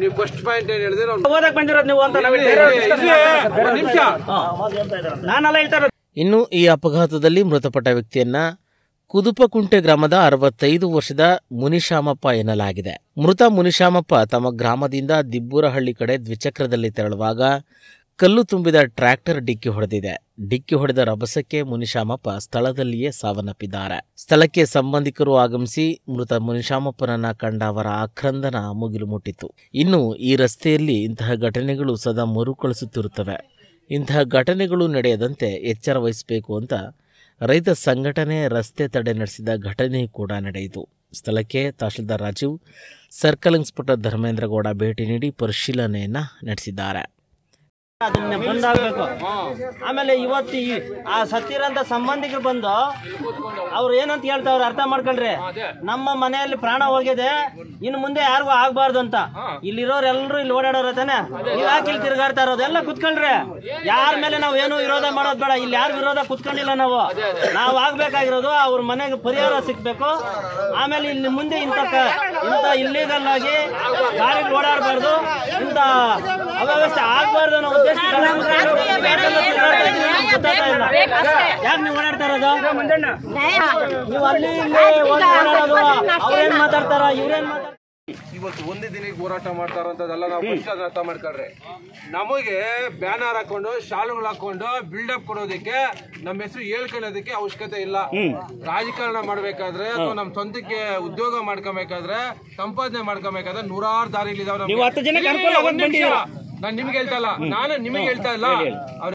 ನೀವು ಫಸ್ಟ್ ಪಾಯಿಂಟ್ ಏನ್ ಹೇಳಿದ್ರೆ ಓದಕ್ ಬಂದಿರೋದು ನೀವು ಅಂತ ನಾವು ನಿಮಿಷ ನಾನೆಲ್ಲ ಹೇಳ್ತಾ ಇರೋದು ಇನ್ನು ಈ ಅಪಘಾತದಲ್ಲಿ ಮೃತಪಟ್ಟ ವ್ಯಕ್ತಿಯನ್ನ ಕುದುಪಕುಂಟೆ ಗ್ರಾಮದ ಅರವತ್ತೈದು ವರ್ಷದ ಮುನಿಶಾಮಪ್ಪ ಎನ್ನಲಾಗಿದೆ ಮೃತ ಮುನಿಶಾಮಪ್ಪ ತಮ್ಮ ಗ್ರಾಮದಿಂದ ದಿಬ್ಬೂರಹಳ್ಳಿ ಕಡೆ ದ್ವಿಚಕ್ರದಲ್ಲಿ ತೆರಳುವಾಗ ಕಲ್ಲು ತುಂಬಿದ ಟ್ರ್ಯಾಕ್ಟರ್ ಡಿಕ್ಕಿ ಹೊಡೆದಿದೆ ಡಿಕ್ಕಿ ಹೊಡೆದ ರಭಸಕ್ಕೆ ಮುನಿಶಾಮಪ್ಪ ಸ್ಥಳದಲ್ಲಿಯೇ ಸಾವನ್ನಪ್ಪಿದ್ದಾರೆ ಸ್ಥಳಕ್ಕೆ ಸಂಬಂಧಿಕರು ಆಗಮಿಸಿ ಮೃತ ಮುನಿಶಾಮಪ್ಪನನ್ನ ಕಂಡ ಅವರ ಆಕ್ರಂದನ ಮುಗಿಲು ಮುಟ್ಟಿತು ಇನ್ನು ಈ ರಸ್ತೆಯಲ್ಲಿ ಇಂತಹ ಘಟನೆಗಳು ಸದಾ ಮರುಕಳಿಸುತ್ತಿರುತ್ತವೆ ಇಂತಹ ಘಟನೆಗಳು ನಡೆಯದಂತೆ ಎಚ್ಚರ ವಹಿಸಬೇಕು ಅಂತ ರೈತ ಸಂಘಟನೆ ರಸ್ತೆ ತಡೆ ನಡೆಸಿದ ಘಟನೆ ಕೂಡ ನಡೆಯಿತು ಸ್ಥಳಕ್ಕೆ ತಹಶೀಲ್ದಾರ್ ರಾಜೀವ್ ಸರ್ಕಲ್ ಇನ್ಸ್ಪೆಕ್ಟರ್ ಧರ್ಮೇಂದ್ರ ಗೌಡ ಭೇಟಿ ನೀಡಿ ಪರಿಶೀಲನೆಯನ್ನ ನಡೆಸಿದ್ದಾರೆ ಅದನ್ನ ಬಂದಾಗಬೇಕು ಆಮೇಲೆ ಇವತ್ತು ಈ ಆ ಸತ್ತಿರಂತ ಸಂಬಂಧಿಕರು ಬಂದು ಅವ್ರು ಏನಂತ ಹೇಳ್ತಾವ್ರೆ ಅರ್ಥ ಮಾಡ್ಕೊಳ್ರಿ ನಮ್ಮ ಮನೆಯಲ್ಲಿ ಪ್ರಾಣ ಹೋಗಿದೆ ಇನ್ನು ಮುಂದೆ ಯಾರಿಗೂ ಆಗ್ಬಾರ್ದು ಅಂತ ಇಲ್ಲಿರೋರು ಎಲ್ಲರೂ ಇಲ್ಲಿ ಓಡಾಡೋರ ತಾನೆ ನೀವ್ ಯಾಕೆ ಇಲ್ಲಿ ತಿರ್ಗಾಡ್ತಾ ಇರೋದು ಎಲ್ಲ ಕುತ್ಕೊಳ್ರಿ ಯಾರ ಮೇಲೆ ನಾವು ಏನು ವಿರೋಧ ಮಾಡೋದು ಬೇಡ ಇಲ್ಲಿ ಯಾರು ವಿರೋಧ ಕುತ್ಕೊಂಡಿಲ್ಲ ನಾವು ನಾವು ಆಗ್ಬೇಕಾಗಿರೋದು ಅವ್ರ ಮನೆಗೆ ಪರಿಹಾರ ಸಿಗ್ಬೇಕು ಆಮೇಲೆ ಇಲ್ಲಿ ಮುಂದೆ ಇಂಥ ಕ- ಇಂಥ ಇಲ್ಲಿಗಲ್ ಆಗಿ ಗಾಡಿಗಳು ಓಡಾಡಬಾರ್ದು ಇಂಥ ಅವ್ಯವಸ್ಥೆ ಆಗ್ಬಾರ್ದು ಅನ್ನೋ ಉದ್ದೇಶ ಯಾಕೆ ನೀವು ಓಡಾಡ್ತಾ ಇರೋದು ನೀವು ಅಲ್ಲಿ ಇಲ್ಲಿ ಹೋಗಿ ಓಡಾಡೋದು ಅವ್ರೇನ್ ಮಾತಾಡ್ತಾರ ಇವ್ರೇನ್ ಮಾತಾಡ್ತಾರ ಇವತ್ತು ಒಂದೇ ದಿನಕ್ಕೆ ಹೋರಾಟ ಮಾಡ್ತಾ ಇರೋಂಥದ್ದೆಲ್ಲ ನಾವು ಫಸ್ಟ್ ಅದನ್ನ ಅರ್ಥ ಮಾಡ್ಕೊಳ್ರಿ ನಮಗೆ ಬ್ಯಾನರ್ ಹಾಕೊಂಡು ಶಾಲುಗಳು ಹಾಕೊಂಡು ಬಿಲ್ಡಪ್ ಕೊಡೋದಕ್ಕೆ ನಮ್ಮ ಹೆಸರು ಹೇಳ್ಕೊಳ್ಳೋದಕ್ಕೆ ಅವಶ್ಯಕತೆ ಇಲ್ಲ ರಾಜಕಾರಣ ಮಾಡ್ಬೇಕಾದ್ರೆ ಅಥವಾ ನಮ್ಮ ಸ್ವಂತಕ್ಕೆ ಉದ್ಯೋಗ ಮಾಡ್ಕೊಬೇಕಾದ್ರೆ ಸಂಪಾದನೆ ಮಾಡ್ಕೊಬೇಕಾದ್ರೆ ನೂರಾರು ದಾರಿಗಳಿದಾವೆ ನೀವು ಹತ್ತು ಜನಕ್ಕೆ ಅನುಕೂಲ ಆಗೋದು ಬಂದಿದ್ದೀರಾ? ನಾನು ನಿಮ್ಗೆ ಹೇಳ್ತಾ ಇಲ್ಲ ನಾನು ನಿಮಗೆ ಹೇಳ್ತಾ ಇಲ್ಲ ಅವ್ರು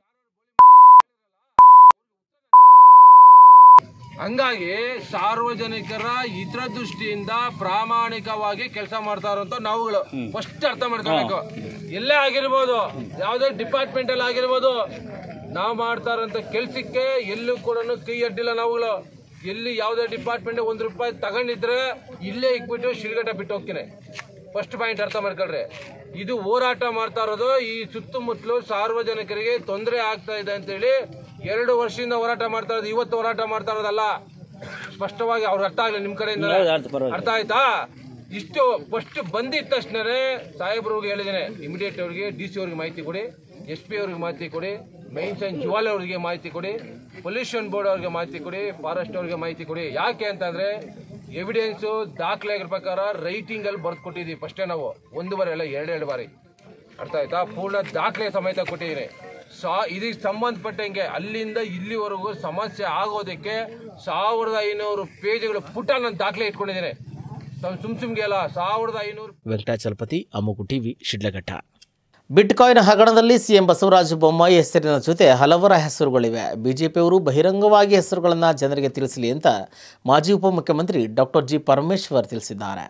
ಹಂಗಾಗಿ ಸಾರ್ವಜನಿಕರ ಹಿತದೃಷ್ಟಿಯಿಂದ ಪ್ರಾಮಾಣಿಕವಾಗಿ ಕೆಲಸ ಮಾಡ್ತಾ ಇರುವಂತ ನಾವುಗಳು ಫಸ್ಟ್ ಅರ್ಥ ಮಾಡ್ಕೋಬೇಕು ಎಲ್ಲೇ ಆಗಿರ್ಬೋದು ಯಾವುದೇ ಡಿಪಾರ್ಟ್ಮೆಂಟ್ ಅಲ್ಲಿ ಆಗಿರ್ಬೋದು ನಾವು ಮಾಡ್ತಾ ಇರೋಂಥ ಕೆಲ್ಸಕ್ಕೆ ಎಲ್ಲೂ ಕೂಡ ಕೈ ಅಡ್ಡಿಲ್ಲ ನಾವುಗಳು ಎಲ್ಲಿ ಯಾವುದೇ ಡಿಪಾರ್ಟ್ಮೆಂಟ್ ಒಂದ್ ರೂಪಾಯಿ ತಗೊಂಡಿದ್ರೆ ಇಲ್ಲೇ ಇಕ್ಬಿಟ್ಟು ಶಿಲ್ಗಟ್ಟ ಬಿಟ್ಟು ಹೋಗ್ತೀನಿ ಫಸ್ಟ್ ಪಾಯಿಂಟ್ ಅರ್ಥ ಮಾಡ್ಕೊಳ್ರಿ ಇದು ಹೋರಾಟ ಮಾಡ್ತಾ ಇರೋದು ಈ ಸುತ್ತಮುತ್ತಲು ಸಾರ್ವಜನಿಕರಿಗೆ ತೊಂದರೆ ಆಗ್ತಾ ಇದೆ ಅಂತೇಳಿ ಎರಡು ವರ್ಷದಿಂದ ಹೋರಾಟ ಮಾಡ್ತಾ ಇರೋದು ಇವತ್ತು ಹೋರಾಟ ಮಾಡ್ತಾ ಇರೋದಲ್ಲ ಸ್ಪಷ್ಟವಾಗಿ ಅವ್ರಿಗೆ ಅರ್ಥ ಆಗಲಿ ನಿಮ್ ಕಡೆಯಿಂದ ಅರ್ಥ ಆಯ್ತಾ ಇಷ್ಟು ಫಸ್ಟ್ ಬಂದಿದ್ದ ತಕ್ಷಣನೇ ಸಾಹೇಬ್ರಿಗೆ ಹೇಳಿದ್ದೇನೆ ಇಮಿಡಿಯೇಟ್ ಅವ್ರಿಗೆ ಡಿ ಸಿ ಅವ್ರಿಗೆ ಮಾಹಿತಿ ಕೊಡಿ ಎಸ್ ಪಿ ಅವ್ರಿಗೆ ಮಾಹಿತಿ ಕೊಡಿ ಮೈನ್ಸ್ ಅಂಡ್ ಜ್ಯುವಾಲ್ ಅವರಿಗೆ ಮಾಹಿತಿ ಕೊಡಿ ಪೊಲ್ಯೂಷನ್ ಬೋರ್ಡ್ ಅವ್ರಿಗೆ ಮಾಹಿತಿ ಕೊಡಿ ಫಾರೆಸ್ಟ್ ಅವ್ರಿಗೆ ಮಾಹಿತಿ ಕೊಡಿ ಯಾಕೆ ಅಂತಂದ್ರೆ ಎವಿಡೆನ್ಸ್ ದಾಖಲೆ ಆಗಿರೋ ಪ್ರಕಾರ ರೈಟಿಂಗ್ ಅಲ್ಲಿ ಬರ್ದು ಕೊಟ್ಟಿದ್ದೀವಿ ಫಸ್ಟೇ ನಾವು ಒಂದು ಬಾರಿ ಅಲ್ಲ ಎರಡೆರಡು ಬಾರಿ ಅರ್ಥ ಆಯ್ತಾ ಪೂರ್ಣ ದಾಖಲೆ ಸಮೇತ ಕೊಟ್ಟಿದ್ದೀನಿ ಸಾ ಇದಕ್ಕೆ ಸಂಬಂಧಪಟ್ಟಂಗೆ ಅಲ್ಲಿಂದ ಇಲ್ಲಿವರೆಗೂ ಸಮಸ್ಯೆ ಆಗೋದಕ್ಕೆ ಸಾವಿರದ ಐನೂರು ಪೇಜ್ಗಳು ಪುಟ ನಾನು ದಾಖಲೆ ಇಟ್ಕೊಂಡಿದ್ದೀನಿ ಸುಮ್ ಸುಮ್ಗೆ ಅಲ್ಲ ಸಾವಿರದ ಐನೂರು ವೆಂಕಟಾಚಲಪತಿ ಅಮುಗು ಟಿವಿ ಶಿಡ್ಲಘಟ್ಟ ಬಿಟ್ಕಾಯಿನ್ ಹಗರಣದಲ್ಲಿ ಸಿಎಂ ಬಸವರಾಜ ಬೊಮ್ಮಾಯಿ ಹೆಸರಿನ ಜೊತೆ ಹಲವರ ಹೆಸರುಗಳಿವೆ ಬಿಜೆಪಿಯವರು ಬಹಿರಂಗವಾಗಿ ಹೆಸರುಗಳನ್ನು ಜನರಿಗೆ ತಿಳಿಸಲಿ ಅಂತ ಮಾಜಿ ಉಪಮುಖ್ಯಮಂತ್ರಿ ಡಾಕ್ಟರ್ ಜಿ ಪರಮೇಶ್ವರ್ ತಿಳಿಸಿದ್ದಾರೆ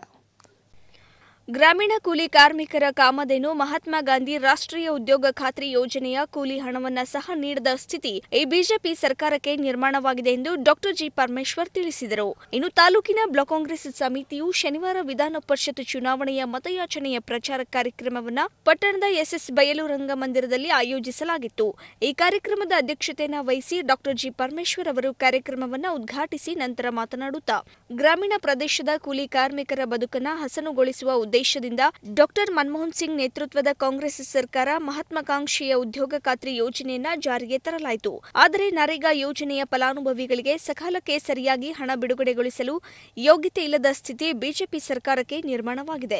ಗ್ರಾಮೀಣ ಕೂಲಿ ಕಾರ್ಮಿಕರ ಕಾಮಧೇನು ಮಹಾತ್ಮ ಗಾಂಧಿ ರಾಷ್ಟ್ರೀಯ ಉದ್ಯೋಗ ಖಾತ್ರಿ ಯೋಜನೆಯ ಕೂಲಿ ಹಣವನ್ನ ಸಹ ನೀಡದ ಸ್ಥಿತಿ ಈ ಬಿಜೆಪಿ ಸರ್ಕಾರಕ್ಕೆ ನಿರ್ಮಾಣವಾಗಿದೆ ಎಂದು ಡಾಕ್ಟರ್ ಜಿ ಪರಮೇಶ್ವರ್ ತಿಳಿಸಿದರು ಇನ್ನು ತಾಲೂಕಿನ ಬ್ಲಾಕ್ ಕಾಂಗ್ರೆಸ್ ಸಮಿತಿಯು ಶನಿವಾರ ವಿಧಾನ ಪರಿಷತ್ ಚುನಾವಣೆಯ ಮತಯಾಚನೆಯ ಪ್ರಚಾರ ಕಾರ್ಯಕ್ರಮವನ್ನ ಪಟ್ಟಣದ ಎಸ್ಎಸ್ ಬಯಲು ರಂಗಮಂದಿರದಲ್ಲಿ ಆಯೋಜಿಸಲಾಗಿತ್ತು ಈ ಕಾರ್ಯಕ್ರಮದ ಅಧ್ಯಕ್ಷತೆಯನ್ನು ವಹಿಸಿ ಡಾಕ್ಟರ್ ಜಿ ಪರಮೇಶ್ವರ್ ಅವರು ಕಾರ್ಯಕ್ರಮವನ್ನ ಉದ್ಘಾಟಿಸಿ ನಂತರ ಮಾತನಾಡುತ್ತಾ ಗ್ರಾಮೀಣ ಪ್ರದೇಶದ ಕೂಲಿ ಕಾರ್ಮಿಕರ ಬದುಕನ್ನ ಹಸನುಗೊಳಿಸುವ ಉದ್ದೇಶದಿಂದ ಡಾಕ್ಟರ್ ಮನಮೋಹನ್ ಸಿಂಗ್ ನೇತೃತ್ವದ ಕಾಂಗ್ರೆಸ್ ಸರ್ಕಾರ ಮಹತ್ವಾಕಾಂಕ್ಷೆಯ ಉದ್ಯೋಗ ಖಾತ್ರಿ ಯೋಜನೆಯನ್ನ ಜಾರಿಗೆ ತರಲಾಯಿತು ಆದರೆ ನರೇಗಾ ಯೋಜನೆಯ ಫಲಾನುಭವಿಗಳಿಗೆ ಸಕಾಲಕ್ಕೆ ಸರಿಯಾಗಿ ಹಣ ಬಿಡುಗಡೆಗೊಳಿಸಲು ಯೋಗ್ಯತೆ ಇಲ್ಲದ ಸ್ಥಿತಿ ಬಿಜೆಪಿ ಸರ್ಕಾರಕ್ಕೆ ನಿರ್ಮಾಣವಾಗಿದೆ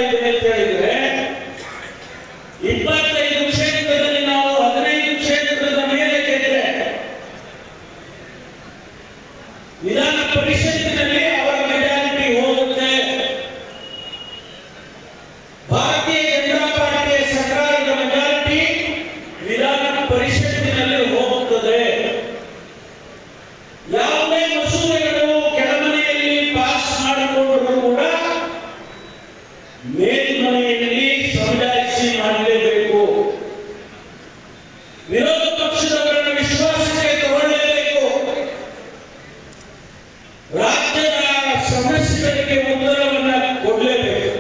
ಇಪ್ಪತ್ತೈದು ಕ್ಷೇತ್ರದಲ್ಲಿ ನಾವು ಹದಿನೈದು ಕ್ಷೇತ್ರದ ಮೇಲೆ ಗೆದ್ರೆ ವಿಧಾನ ಪರಿಷತ್ತಿನಲ್ಲಿ ಅವರ ಮೆಜಾರಿಟಿ ಹೋಗುತ್ತೆ ಭಾರತೀಯ ಜನತಾ ಪಾರ್ಟಿಯ ಸರ್ಕಾರದ ಮೆಜಾರಿಟಿ ವಿಧಾನ ಪರಿಷತ್ತಿನಲ್ಲಿ ಹೋಗುತ್ತದೆ ಯಾವುದೇ ಮಸೂದೆಗಳು ಕೆಳಮನೆಯಲ್ಲಿ ಪಾಸ್ ಮಾಡಿಕೊಂಡರೂ ಕೂಡ ಮೇಲ್ಮನೆಯಲ್ಲಿ ಸಮಜಾಯಿಸಿ ಮಾಡಲೇಬೇಕು ವಿರೋಧ ಪಕ್ಷದವರನ್ನು ವಿಶ್ವಾಸಕ್ಕೆ ತಗೊಳ್ಳಲೇಬೇಕು ರಾಜ್ಯದ ಸಮಸ್ಯೆಗಳಿಗೆ ಉತ್ತರವನ್ನ ಕೊಡಲೇಬೇಕು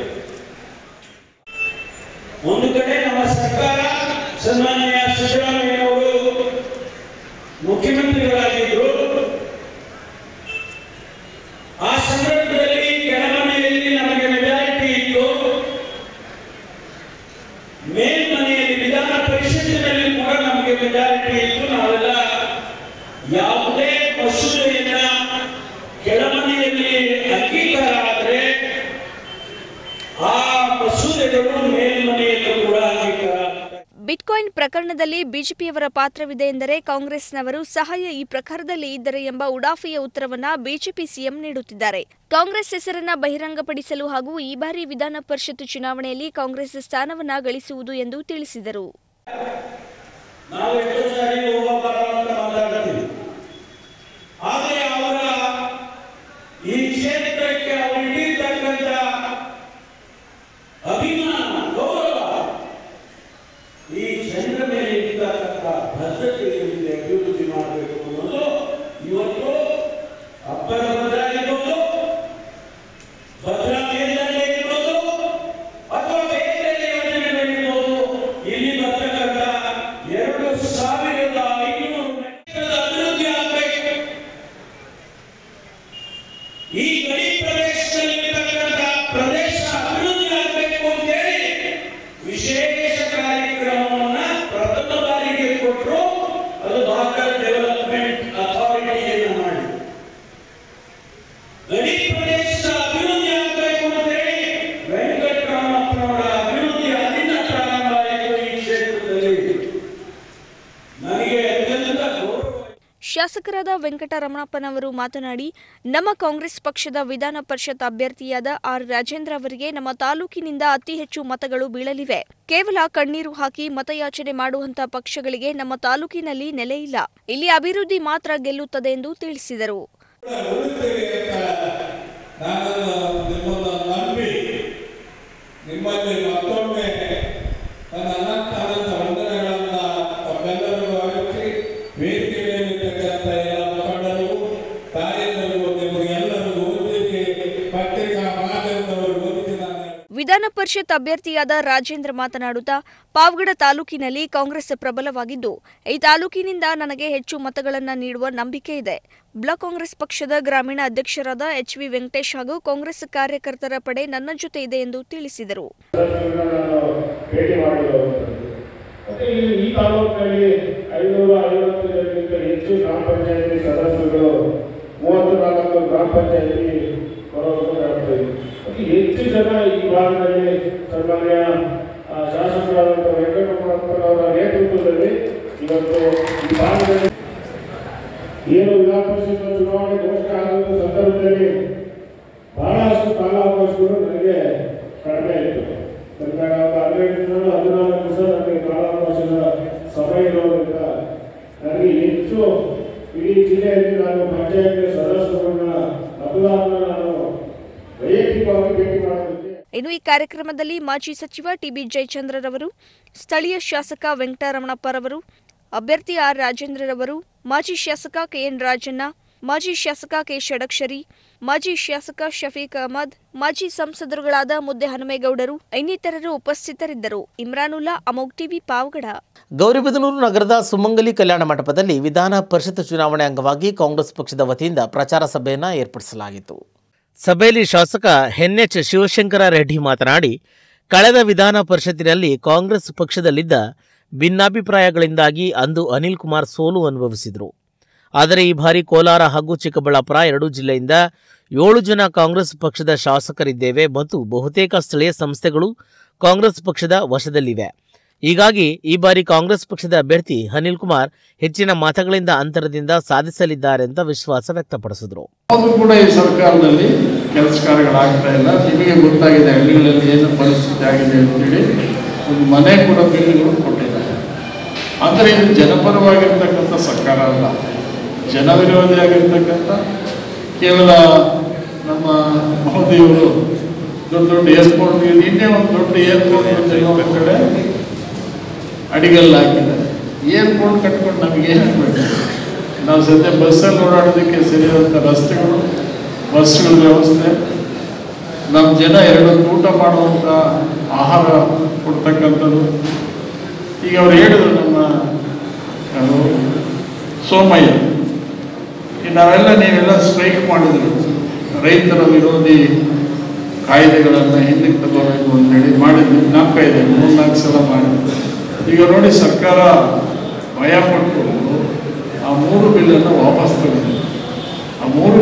ಒಂದು ಕಡೆ ನಮ್ಮ ಸರ್ಕಾರ ಸನ್ಮಾನ್ಯ ಸಿದ್ದರಾಮಯ್ಯ ಅವರು ಮುಖ್ಯಮಂತ್ರಿಗಳಾಗಿದ್ರು ಮಸೂದೆಯನ್ನ ಕೆಳಮನೆಯಲ್ಲಿ ಅಂಗೀಕಾರ ಆದರೆ ಆ ಮಸೂದೆಗಳು ಮೇಲ್ಮನೆಯಲ್ಲೂ ಕೂಡ ಅಂಗೀಕಾರ ಬಿಟ್ಕಾಯಿನ್ ಪ್ರಕರಣದಲ್ಲಿ ಬಿಜೆಪಿಯವರ ಪಾತ್ರವಿದೆ ಎಂದರೆ ಕಾಂಗ್ರೆಸ್ನವರು ಸಹಾಯ ಈ ಪ್ರಕಾರದಲ್ಲಿ ಇದ್ದರೆ ಎಂಬ ಉಡಾಫೆಯ ಉತ್ತರವನ್ನ ಬಿಜೆಪಿ ಸಿಎಂ ನೀಡುತ್ತಿದ್ದಾರೆ ಕಾಂಗ್ರೆಸ್ ಹೆಸರನ್ನ ಬಹಿರಂಗಪಡಿಸಲು ಹಾಗೂ ಈ ಬಾರಿ ವಿಧಾನ ಪರಿಷತ್ ಚುನಾವಣೆಯಲ್ಲಿ ಕಾಂಗ್ರೆಸ್ ಸ್ಥಾನವನ್ನ ಗಳಿಸುವುದು ಎಂದು ತಿಳಿಸಿದರು ನಾವು ಎಷ್ಟೋ ಸಾರಿ ಹೋಗಬಾರ ಅಂತ ಮಾತಾಡ್ತೀವಿ ಆದರೆ ಅವರ ಈ ಕ್ಷೇತ್ರಕ್ಕೆ ಅವರು ಇಟ್ಟಿರ್ತಕ್ಕಂಥ ಅಭಿಮಾನ ಗೌರವ ಈ ಜನರ ಮೇಲೆ ಇರ್ತಕ್ಕಂಥ ಭದ್ರತೆಯಲ್ಲಿ ಅಭಿವೃದ್ಧಿ ಮಾಡಬೇಕು ಅನ್ನೋದು ಇವತ್ತು ಅಪ್ಪರ ಭದ್ರ ಇರ್ಬೋದು ಭದ್ರಾ ಮೇಲ್ದಂಡೆ ಇರ್ಬೋದು ಅಥವಾ ಬೇರೆ ಬೇರೆ ಯೋಜನೆಗಳಿರ್ಬೋದು ಇಲ್ಲಿ ಬರ್ತಕ್ಕಂಥ ಎರಡು ಸಾವಿರದ ಐನೂರು ಮೆಟ್ರಿಕ್ ಅಭಿವೃದ್ಧಿ ಆಗಬೇಕು ಈ ಗಡಿ ಪ್ರದೇಶದಲ್ಲಿರ್ತಕ್ಕಂಥ ಪ್ರದೇಶ ಅಭಿವೃದ್ಧಿ ಆಗಬೇಕು ಅಂತೇಳಿ ವಿಶೇಷ ಕಾರ್ಯಕ್ರಮವನ್ನ ಪ್ರಥಮ ಬಾರಿಗೆ ಕೊಟ್ಟರು ಅದು ಭಾರತ ಡೆವಲಪ್ಮೆಂಟ್ ಅಥಾರಿಟಿಯನ್ನು ಮಾಡಿ ಗಡಿ ಪ್ರದೇಶದ ಅಭಿವೃದ್ಧಿ ಆಗಬೇಕು ಅಂತೇಳಿ ವೆಂಕಟರಾಮಪ್ಪನವರ ಅಭಿವೃದ್ಧಿ ಅಲ್ಲಿಂದ ಪ್ರಾರಂಭ ಆಯಿತು ಈ ಕ್ಷೇತ್ರದಲ್ಲಿ ನನಗೆ ಅತ್ಯಂತ ಗೌರವ ಶಾಸಕರಾದ ವೆಂಕಟರಮಣಪ್ಪನವರು ಮಾತನಾಡಿ ನಮ್ಮ ಕಾಂಗ್ರೆಸ್ ಪಕ್ಷದ ವಿಧಾನ ಪರಿಷತ್ ಅಭ್ಯರ್ಥಿಯಾದ ಆರ್ ರಾಜೇಂದ್ರ ಅವರಿಗೆ ನಮ್ಮ ತಾಲೂಕಿನಿಂದ ಅತಿ ಹೆಚ್ಚು ಮತಗಳು ಬೀಳಲಿವೆ ಕೇವಲ ಕಣ್ಣೀರು ಹಾಕಿ ಮತಯಾಚನೆ ಮಾಡುವಂತ ಪಕ್ಷಗಳಿಗೆ ನಮ್ಮ ತಾಲೂಕಿನಲ್ಲಿ ನೆಲೆ ಇಲ್ಲ ಇಲ್ಲಿ ಅಭಿವೃದ್ಧಿ ಮಾತ್ರ ಗೆಲ್ಲುತ್ತದೆ ಎಂದು ತಿಳಿಸಿದರು ನಾನು ನಿಮ್ಮನ್ನು ನಂಬಿ ನಿಮ್ಮಲ್ಲಿ ಮತ್ತೊಮ್ಮೆ ನನ್ನ ಅನಂತ ಅನಂತ ವಂದನೆಗಳನ್ನ ತಮ್ಮೆಲ್ಲರಿಗೂ ಅರ್ಪಿಸಿ ವೇದಿಕೆ ಮೇಲಿರ್ತಕ್ಕಂಥ ಎಲ್ಲ ಮುಖಂಡರು ತಾಯಂದರಿಗೂ ನಿಮಗೆಲ್ಲರಿಗೂ ವಂದಿಸಿ ಪತ್ರಿಕಾ ಮಾಧ್ಯಮದವರಿಗೂ ವಂದಿಸಿ ನಾನು ವಿಧಾನ ಪರಿಷತ್ ಅಭ್ಯರ್ಥಿಯಾದ ರಾಜೇಂದ್ರ ಮಾತನಾಡುತ್ತಾ ಪಾವಗಡ ತಾಲೂಕಿನಲ್ಲಿ ಕಾಂಗ್ರೆಸ್ ಪ್ರಬಲವಾಗಿದ್ದು ಈ ತಾಲೂಕಿನಿಂದ ನನಗೆ ಹೆಚ್ಚು ಮತಗಳನ್ನು ನೀಡುವ ನಂಬಿಕೆ ಇದೆ ಬ್ಲಾಕ್ ಕಾಂಗ್ರೆಸ್ ಪಕ್ಷದ ಗ್ರಾಮೀಣ ಅಧ್ಯಕ್ಷರಾದ ಎಚ್ ವಿ ವೆಂಕಟೇಶ್ ಹಾಗೂ ಕಾಂಗ್ರೆಸ್ ಕಾರ್ಯಕರ್ತರ ಪಡೆ ನನ್ನ ಜೊತೆ ಇದೆ ಎಂದು ತಿಳಿಸಿದರು ನಾನು ಭೇಟಿ ಮಾಡಿರುವಂಥದ್ದು ಮತ್ತೆ ಇಲ್ಲಿ ಈ ತಾಲೂಕಿನಲ್ಲಿ ಐನೂರ ಐವತ್ತು ಜನಕ್ಕಿಂತ ಹೆಚ್ಚು ಗ್ರಾಮ ಪಂಚಾಯತಿ ಸದಸ್ಯರುಗಳು ಮೂವತ್ತು ನಾಲ್ಕು ಗ್ರಾಮ ಪಂಚಾಯತಿ ಬರೋದು ಕಾಣ್ತದೆ ಅತಿ ಹೆಚ್ಚು ಜನ ಈ ಭಾಗದಲ್ಲಿ ಸನ್ಮಾನ್ಯ ಆ, ಶಾಸಕರಾದಂಥ ವೆಂಕಟರಮಣಪ್ಪನವರ ನೇತೃತ್ವದಲ್ಲಿ ಇವತ್ತು ಈ ಭಾಗದಲ್ಲಿ ಏನು ವಿಧಾನ ಪರಿಷತ್ ಚುನಾವಣೆ ಘೋಷಣೆ ಆದಂಥ ಸಂದರ್ಭದಲ್ಲಿ ಬಹಳಷ್ಟು ಕಾಲಾವಕಾಶಗಳು ನನಗೆ ಕಡಿಮೆ ಇತ್ತು ನನಗೆ ಒಂದು ಹನ್ನೆರಡು ದಿನ ಹದಿನಾಲ್ಕು ದಿವಸ ನನಗೆ ಕಾಲಾವಕಾಶದ ಸಮಯ ಇರೋದ್ರಿಂದ ನನಗೆ ಹೆಚ್ಚು ಇಡೀ ಜಿಲ್ಲೆಯಲ್ಲಿ ನಾನು ಪಂಚಾಯತ್ ಸದಸ್ಯರನ್ನ ಮತದಾರನ ನಾನು ವೈಯಕ್ತಿಕವಾಗಿ ಭೇಟಿ ಮಾಡೋದಕ್ಕೆ ಇನ್ನು ಈ ಕಾರ್ಯಕ್ರಮದಲ್ಲಿ ಮಾಜಿ ಸಚಿವ ಟಿಬಿ ಜಯಚಂದ್ರರವರು ಸ್ಥಳೀಯ ಶಾಸಕ ವೆಂಕಟರಮಣಪ್ಪರವರು ಅಭ್ಯರ್ಥಿ ಆರ್ ರಾಜೇಂದ್ರರವರು ಮಾಜಿ ಶಾಸಕ ಕೆಎನ್ ರಾಜಣ್ಣ ಮಾಜಿ ಶಾಸಕ ಕೆ ಷಡಕ್ಷರಿ ಮಾಜಿ ಶಾಸಕ ಶಫೀಕ್ ಅಹಮದ್ ಮಾಜಿ ಸಂಸದರುಗಳಾದ ಮುದ್ದೆ ಹನುಮೇಗೌಡರು ಇನ್ನಿತರರು ಉಪಸ್ಥಿತರಿದ್ದರು ಇಮ್ರಾನುಲ್ಲಾ ಅಮೋಗ್ ಟಿವಿ ಪಾವಗಡ ಗೌರಿಬಿದನೂರು ನಗರದ ಸುಮಂಗಲಿ ಕಲ್ಯಾಣ ಮಂಟಪದಲ್ಲಿ ವಿಧಾನ ಪರಿಷತ್ ಚುನಾವಣೆ ಅಂಗವಾಗಿ ಕಾಂಗ್ರೆಸ್ ಪಕ್ಷದ ವತಿಯಿಂದ ಪ್ರಚಾರ ಸಭೆಯನ್ನು ಏರ್ಪಡಿಸಲಾಗಿತ್ತು ಸಭೆಯಲ್ಲಿ ಶಾಸಕ ಎನ್ ಎಚ್ ಶಿವಶಂಕರ ರೆಡ್ಡಿ ಮಾತನಾಡಿ ಕಳೆದ ವಿಧಾನ ಪರಿಷತ್ತಿನಲ್ಲಿ ಕಾಂಗ್ರೆಸ್ ಪಕ್ಷದಲ್ಲಿದ್ದ ಭಿನ್ನಾಭಿಪ್ರಾಯಗಳಿಂದಾಗಿ ಅಂದು ಅನಿಲ್ ಕುಮಾರ್ ಸೋಲು ಅನುಭವಿಸಿದರು ಆದರೆ ಈ ಬಾರಿ ಕೋಲಾರ ಹಾಗೂ ಚಿಕ್ಕಬಳ್ಳಾಪುರ ಎರಡೂ ಜಿಲ್ಲೆಯಿಂದ ಏಳು ಜನ ಕಾಂಗ್ರೆಸ್ ಪಕ್ಷದ ಶಾಸಕರಿದ್ದೇವೆ ಮತ್ತು ಬಹುತೇಕ ಸ್ಥಳೀಯ ಸಂಸ್ಥೆಗಳು ಕಾಂಗ್ರೆಸ್ ಪಕ್ಷದ ವಶದಲ್ಲಿವೆ ಹೀಗಾಗಿ ಈ ಬಾರಿ ಕಾಂಗ್ರೆಸ್ ಪಕ್ಷದ ಅಭ್ಯರ್ಥಿ ಅನಿಲ್ ಕುಮಾರ್ ಹೆಚ್ಚಿನ ಮತಗಳಿಂದ ಅಂತರದಿಂದ ಸಾಧಿಸಲಿದ್ದಾರೆ ಅಂತ ವಿಶ್ವಾಸ ವ್ಯಕ್ತಪಡಿಸಿದರು ಯಾವುದು ಕೂಡ ಈ ಸರ್ಕಾರದಲ್ಲಿ ಕೆಲಸ ಕಾರ್ಯಗಳಾಗ್ತಾ ಇಲ್ಲ ನಿಮಗೆ ಗೊತ್ತಾಗಿದೆ ಹಳ್ಳಿಗಳಲ್ಲಿ ಏನು ಪರಿಸ್ಥಿತಿ ಆಗಿದೆ ಅಂತೇಳಿ ಒಂದು ಮನೆ ಕೂಡ ಬಿಲ್ಗಳು ಕೊಟ್ಟಿದ್ದಾರೆ ಆದರೆ ಇದು ಜನಪರವಾಗಿರ್ತಕ್ಕಂಥ ಸರ್ಕಾರ ಅಲ್ಲ ಜನವಿರೋಧಿಯಾಗಿರ್ತಕ್ಕಂಥ ಕೇವಲ ನಮ್ಮ ಮಹೋದಯವರು ದೊಡ್ಡ ದೊಡ್ಡ ಏರ್ಪೋರ್ಟ್ ನಿನ್ನೆ ಒಂದು ದೊಡ್ಡ ಏರ್ಪೋರ್ಟ್ ಅಂತ ಇನ್ನೊಂದು ಕಡೆ ಅಡಿಗೆಲ್ಲ ಹಾಕಿದ್ದಾರೆ ಏರ್ಪೋರ್ಟ್ ಕಟ್ಕೊಂಡು ನಮಗೆ ಏನಾಗಬೇಕು ನಾವು ಸದ್ಯ ಬಸ್ಸಲ್ಲಿ ಓಡಾಡೋದಕ್ಕೆ ಸರಿಯಾದಂಥ ರಸ್ತೆಗಳು ಬಸ್ಗಳ ವ್ಯವಸ್ಥೆ ನಮ್ಮ ಜನ ಎರಡು ಊಟ ಮಾಡುವಂಥ ಆಹಾರ ಕೊಡ್ತಕ್ಕಂಥದ್ದು ಈಗ ಅವ್ರು ಹೇಳಿದ್ರು ನಮ್ಮ ಯಾರು, ಸೋಮಯ್ಯ ಈ ನಾವೆಲ್ಲ ನೀವೆಲ್ಲ ಸ್ಟ್ರೈಕ್ ಮಾಡಿದ್ರು ರೈತರ ವಿರೋಧಿ ಕಾಯ್ದೆಗಳನ್ನು ಹಿಂದಕ್ಕೆ ತಗೋಬೇಕು ಅಂತೇಳಿ ಮಾಡಿದ್ವಿ ಜ್ಞಾಪಕ ಇದೆ ಮೂರ್ನಾಲ್ಕು ಸಲ ಮಾಡಿದ್ವಿ ಈಗ ನೋಡಿ ಸರ್ಕಾರ ಭಯ ಪಟ್ಟು ಆ ಮೂರು ಬಿಲ್ಲನ್ನು ವಾಪಸ್ ತಗೊಂಡಿದೆ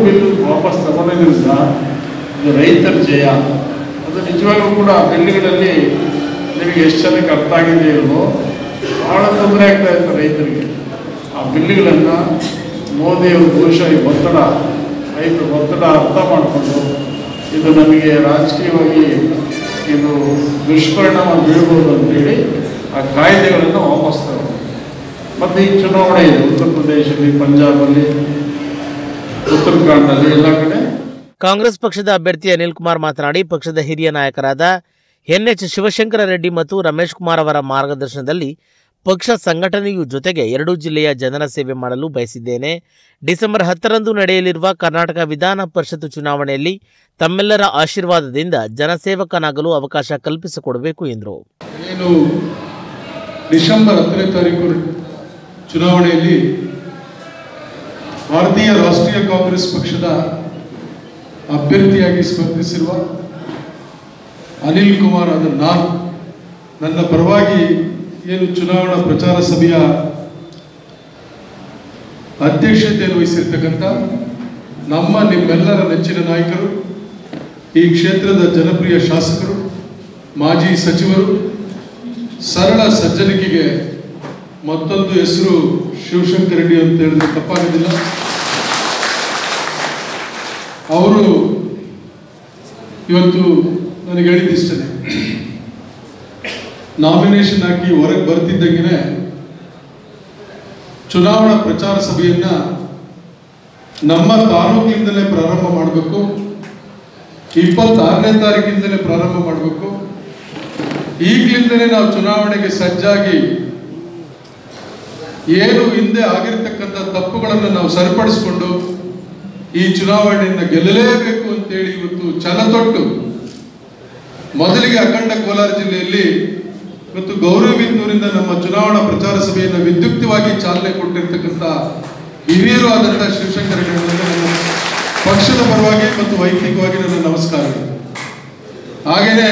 ಬಿಲ್ ವಾಪಸ್ ತಗೊಂಡಿದ್ರಿಂದ ಇದು ರೈತರ ಜಯ ಅದು ನಿಜವಾಗ್ಲೂ ಕೂಡ ಆ ಬಿಲ್ಗಳಲ್ಲಿ ನಿಮಗೆ ಎಷ್ಟು ಜನಕ್ಕೆ ಅರ್ಥ ಆಗಿದೆ ಇಲ್ವೋ ಭಾಳ ತೊಂದರೆ ಆಗ್ತಾ ಇತ್ತು ರೈತರಿಗೆ ಆ ಬಿಲ್ಗಳನ್ನು ಮೋದಿಯವರು ಬಹುಶಃ ಈ ಒತ್ತಡ ರೈತರ ಒತ್ತಡ ಅರ್ಥ ಮಾಡಿಕೊಂಡು ಇದು ನಮಗೆ ರಾಜಕೀಯವಾಗಿ ಇದು ದುಷ್ಪರಿಣಾಮ ಬೀಳ್ಬೋದು ಅಂತೇಳಿ ಆ ಕಾಯ್ದೆಗಳನ್ನು ವಾಪಸ್ ತಗೊಂಡು ಮತ್ತು ಈಗ ಚುನಾವಣೆ ಇದೆ ಉತ್ತರ ಪ್ರದೇಶದಲ್ಲಿ ಪಂಜಾಬಲ್ಲಿ ಉತ್ತರಾಖಂಡಲ್ಲಿ ಎಲ್ಲ ಕಡೆ ಕಾಂಗ್ರೆಸ್ ಪಕ್ಷದ ಅಭ್ಯರ್ಥಿ ಅನಿಲ್ ಕುಮಾರ್ ಮಾತನಾಡಿ ಪಕ್ಷದ ಹಿರಿಯ ನಾಯಕರಾದ ಎನ್ ಎಚ್ ಶಿವಶಂಕರ ರೆಡ್ಡಿ ಮತ್ತು ರಮೇಶ್ ಕುಮಾರ್ ಅವರ ಮಾರ್ಗದರ್ಶನದಲ್ಲಿ ಪಕ್ಷ ಸಂಘಟನೆಯು ಜೊತೆಗೆ ಎರಡೂ ಜಿಲ್ಲೆಯ ಜನರ ಸೇವೆ ಮಾಡಲು ಬಯಸಿದ್ದೇನೆ ಡಿಸೆಂಬರ್ ಹತ್ತರಂದು ನಡೆಯಲಿರುವ ಕರ್ನಾಟಕ ವಿಧಾನ ಪರಿಷತ್ ಚುನಾವಣೆಯಲ್ಲಿ ತಮ್ಮೆಲ್ಲರ ಆಶೀರ್ವಾದದಿಂದ ಜನಸೇವಕನಾಗಲು ಅವಕಾಶ ಕಲ್ಪಿಸಿಕೊಡಬೇಕು ಎಂದರು ಏನು ಡಿಸೆಂಬರ್ ಹತ್ತನೇ ತಾರೀಕು ಚುನಾವಣೆಯಲ್ಲಿ ಭಾರತೀಯ ರಾಷ್ಟ್ರೀಯ ಕಾಂಗ್ರೆಸ್ ಪಕ್ಷದ ಅಭ್ಯರ್ಥಿಯಾಗಿ ಸ್ಪರ್ಧಿಸಿರುವ ಅನಿಲ್ ಕುಮಾರ್ ಆದ ನಾನು ನನ್ನ ಪರವಾಗಿ ಏನು ಚುನಾವಣಾ ಪ್ರಚಾರ ಸಭೆಯ ಅಧ್ಯಕ್ಷತೆಯನ್ನು ವಹಿಸಿರ್ತಕ್ಕಂಥ ನಮ್ಮ ನಿಮ್ಮೆಲ್ಲರ ನೆಚ್ಚಿನ ನಾಯಕರು ಈ ಕ್ಷೇತ್ರದ ಜನಪ್ರಿಯ ಶಾಸಕರು ಮಾಜಿ ಸಚಿವರು ಸರಳ ಸಜ್ಜನಿಕೆಗೆ ಮತ್ತೊಂದು ಹೆಸರು ಶಿವಶಂಕರ್ ರೆಡ್ಡಿ ಅಂತ ಹೇಳಿದ್ರೆ ತಪ್ಪಾಗೋದಿಲ್ಲ ಅವರು ಇವತ್ತು ನನಗೆ ಹೇಳಿದ್ದಿಷ್ಟೇ ನಾಮಿನೇಷನ್ ಹಾಕಿ ಹೊರಗೆ ಬರ್ತಿದ್ದಂಗೆ ಚುನಾವಣಾ ಪ್ರಚಾರ ಸಭೆಯನ್ನ ನಮ್ಮ ತಾಲೂಕಿನಿಂದಲೇ ಪ್ರಾರಂಭ ಮಾಡಬೇಕು ಇಪ್ಪತ್ತಾರನೇ ತಾರೀಕಿಂದಲೇ ಪ್ರಾರಂಭ ಮಾಡಬೇಕು ಈಗಲಿಂದಲೇ ನಾವು ಚುನಾವಣೆಗೆ ಸಜ್ಜಾಗಿ ಏನು ಹಿಂದೆ ಆಗಿರ್ತಕ್ಕಂಥ ತಪ್ಪುಗಳನ್ನು ನಾವು ಸರಿಪಡಿಸಿಕೊಂಡು ಈ ಚುನಾವಣೆಯನ್ನು ಗೆಲ್ಲಲೇಬೇಕು ಅಂತೇಳಿ ಇವತ್ತು ಛಲ ತೊಟ್ಟು ಮೊದಲಿಗೆ ಅಖಂಡ ಕೋಲಾರ ಜಿಲ್ಲೆಯಲ್ಲಿ ಇವತ್ತು ಗೌರವಬಿಂದೂರಿಂದ ನಮ್ಮ ಚುನಾವಣಾ ಪ್ರಚಾರ ಸಭೆಯನ್ನು ವಿದ್ಯುಕ್ತವಾಗಿ ಚಾಲನೆ ಕೊಟ್ಟಿರ್ತಕ್ಕಂಥ ಹಿರಿಯರು ಆದಂಥ ಶಿವಶಂಕರ ರೆಡ್ಡಿ ಅವರಿಗೆ ನನ್ನ ಪಕ್ಷದ ಪರವಾಗಿ ಮತ್ತು ವೈಯಕ್ತಿಕವಾಗಿ ನನ್ನ ನಮಸ್ಕಾರಗಳು ಹಾಗೆಯೇ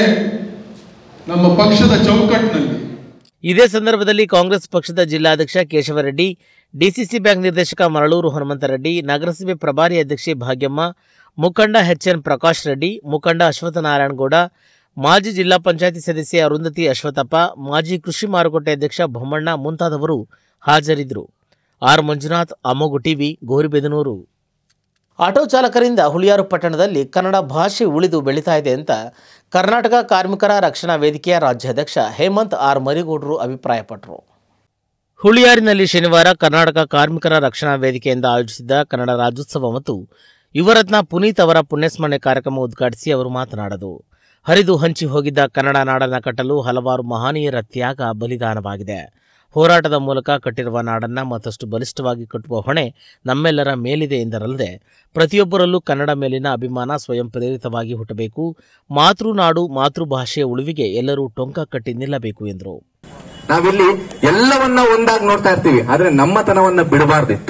ನಮ್ಮ ಪಕ್ಷದ ಚೌಕಟ್ಟಿನಲ್ಲಿ ಇದೇ ಸಂದರ್ಭದಲ್ಲಿ ಕಾಂಗ್ರೆಸ್ ಪಕ್ಷದ ಜಿಲ್ಲಾಧ್ಯಕ್ಷ ಕೇಶವರೆಡ್ಡಿ ಡಿಸಿಸಿ ಬ್ಯಾಂಕ್ ನಿರ್ದೇಶಕ ಮರಳೂರು ಹನುಮಂತರೆಡ್ಡಿ ನಗರಸಭೆ ಪ್ರಭಾರಿ ಅಧ್ಯಕ್ಷೆ ಭಾಗ್ಯಮ್ಮ ಮುಖಂಡ ಎಚ್ ಎನ್ ಪ್ರಕಾಶ್ ರೆಡ್ಡಿ ಮುಖಂಡ ಅಶ್ವತ್ಥ ನಾರಾಯಣಗೌಡ ಮಾಜಿ ಜಿಲ್ಲಾ ಪಂಚಾಯತಿ ಸದಸ್ಯೆ ಅರುಂಧತಿ ಅಶ್ವಥಪ್ಪ ಮಾಜಿ ಕೃಷಿ ಮಾರುಕಟ್ಟೆ ಅಧ್ಯಕ್ಷ ಬೊಮ್ಮಣ್ಣ ಮುಂತಾದವರು ಹಾಜರಿದ್ದರು R Manjunath Amogh TV Gauribidanur auto ಚಾಲಕರಿಂದ ಹುಳಿಯಾರು ಪಟ್ಟಣದಲ್ಲಿ ಕನ್ನಡ ಭಾಷೆ ಉಳಿದು ಬೆಳೀತಾ ಇದೆ ಅಂತ ಕರ್ನಾಟಕ ಕಾರ್ಮಿಕರ ರಕ್ಷಣಾ ವೇದಿಕೆಯ ರಾಜ್ಯಾಧ್ಯಕ್ಷ ಹೇಮಂತ್ ಆರ್ ಮರಿಗೌಡರು ಅಭಿಪ್ರಾಯಪಟ್ಟರು ಹುಳಿಯಾರಿನಲ್ಲಿ ಶನಿವಾರ ಕರ್ನಾಟಕ ಕಾರ್ಮಿಕರ ರಕ್ಷಣಾ ವೇದಿಕೆಯಿಂದ ಆಯೋಜಿಸಿದ್ದ ಕನ್ನಡ ರಾಜ್ಯೋತ್ಸವ ಮತ್ತು ಯುವರತ್ನ ಪುನೀತ್ ಅವರ ಪುಣ್ಯಸ್ಮರಣೆ ಕಾರ್ಯಕ್ರಮ ಉದ್ಘಾಟಿಸಿ ಅವರು ಮಾತನಾಡದು ಹರಿದು ಹಂಚಿ ಹೋಗಿದ್ದ ಕನ್ನಡ ನಾಡನ್ನ ಕಟ್ಟಲು ಹಲವಾರು ಮಹನೀಯರ ತ್ಯಾಗ ಬಲಿದಾನವಾಗಿದೆ ಹೋರಾಟದ ಮೂಲಕ ಕಟ್ಟಿರುವ ನಾಡನ್ನ ಮತ್ತಷ್ಟು ಬಲಿಷ್ಠವಾಗಿ ಕಟ್ಟುವ ಹೊಣೆ ನಮ್ಮೆಲ್ಲರ ಮೇಲಿದೆ ಎಂದರಲ್ಲದೆ ಪ್ರತಿಯೊಬ್ಬರಲ್ಲೂ ಕನ್ನಡ ಮೇಲಿನ ಅಭಿಮಾನ ಸ್ವಯಂ ಪ್ರೇರಿತವಾಗಿ ಹುಟ್ಟಬೇಕು ಮಾತೃನಾಡು ಮಾತೃಭಾಷೆಯ ಉಳಿವಿಗೆ ಎಲ್ಲರೂ ಟೊಂಕ ಕಟ್ಟಿ ನಿಲ್ಲಬೇಕು ಎಂದರು ನಾವಿಲ್ಲಿ ಎಲ್ಲವನ್ನ ಒಂದಾಗಿ ನೋಡ್ತಾ ಇರ್ತೀವಿ ಆದ್ರೆ ನಮ್ಮತನವನ್ನ ಬಿಡಬಾರ್ದಿತ್ತು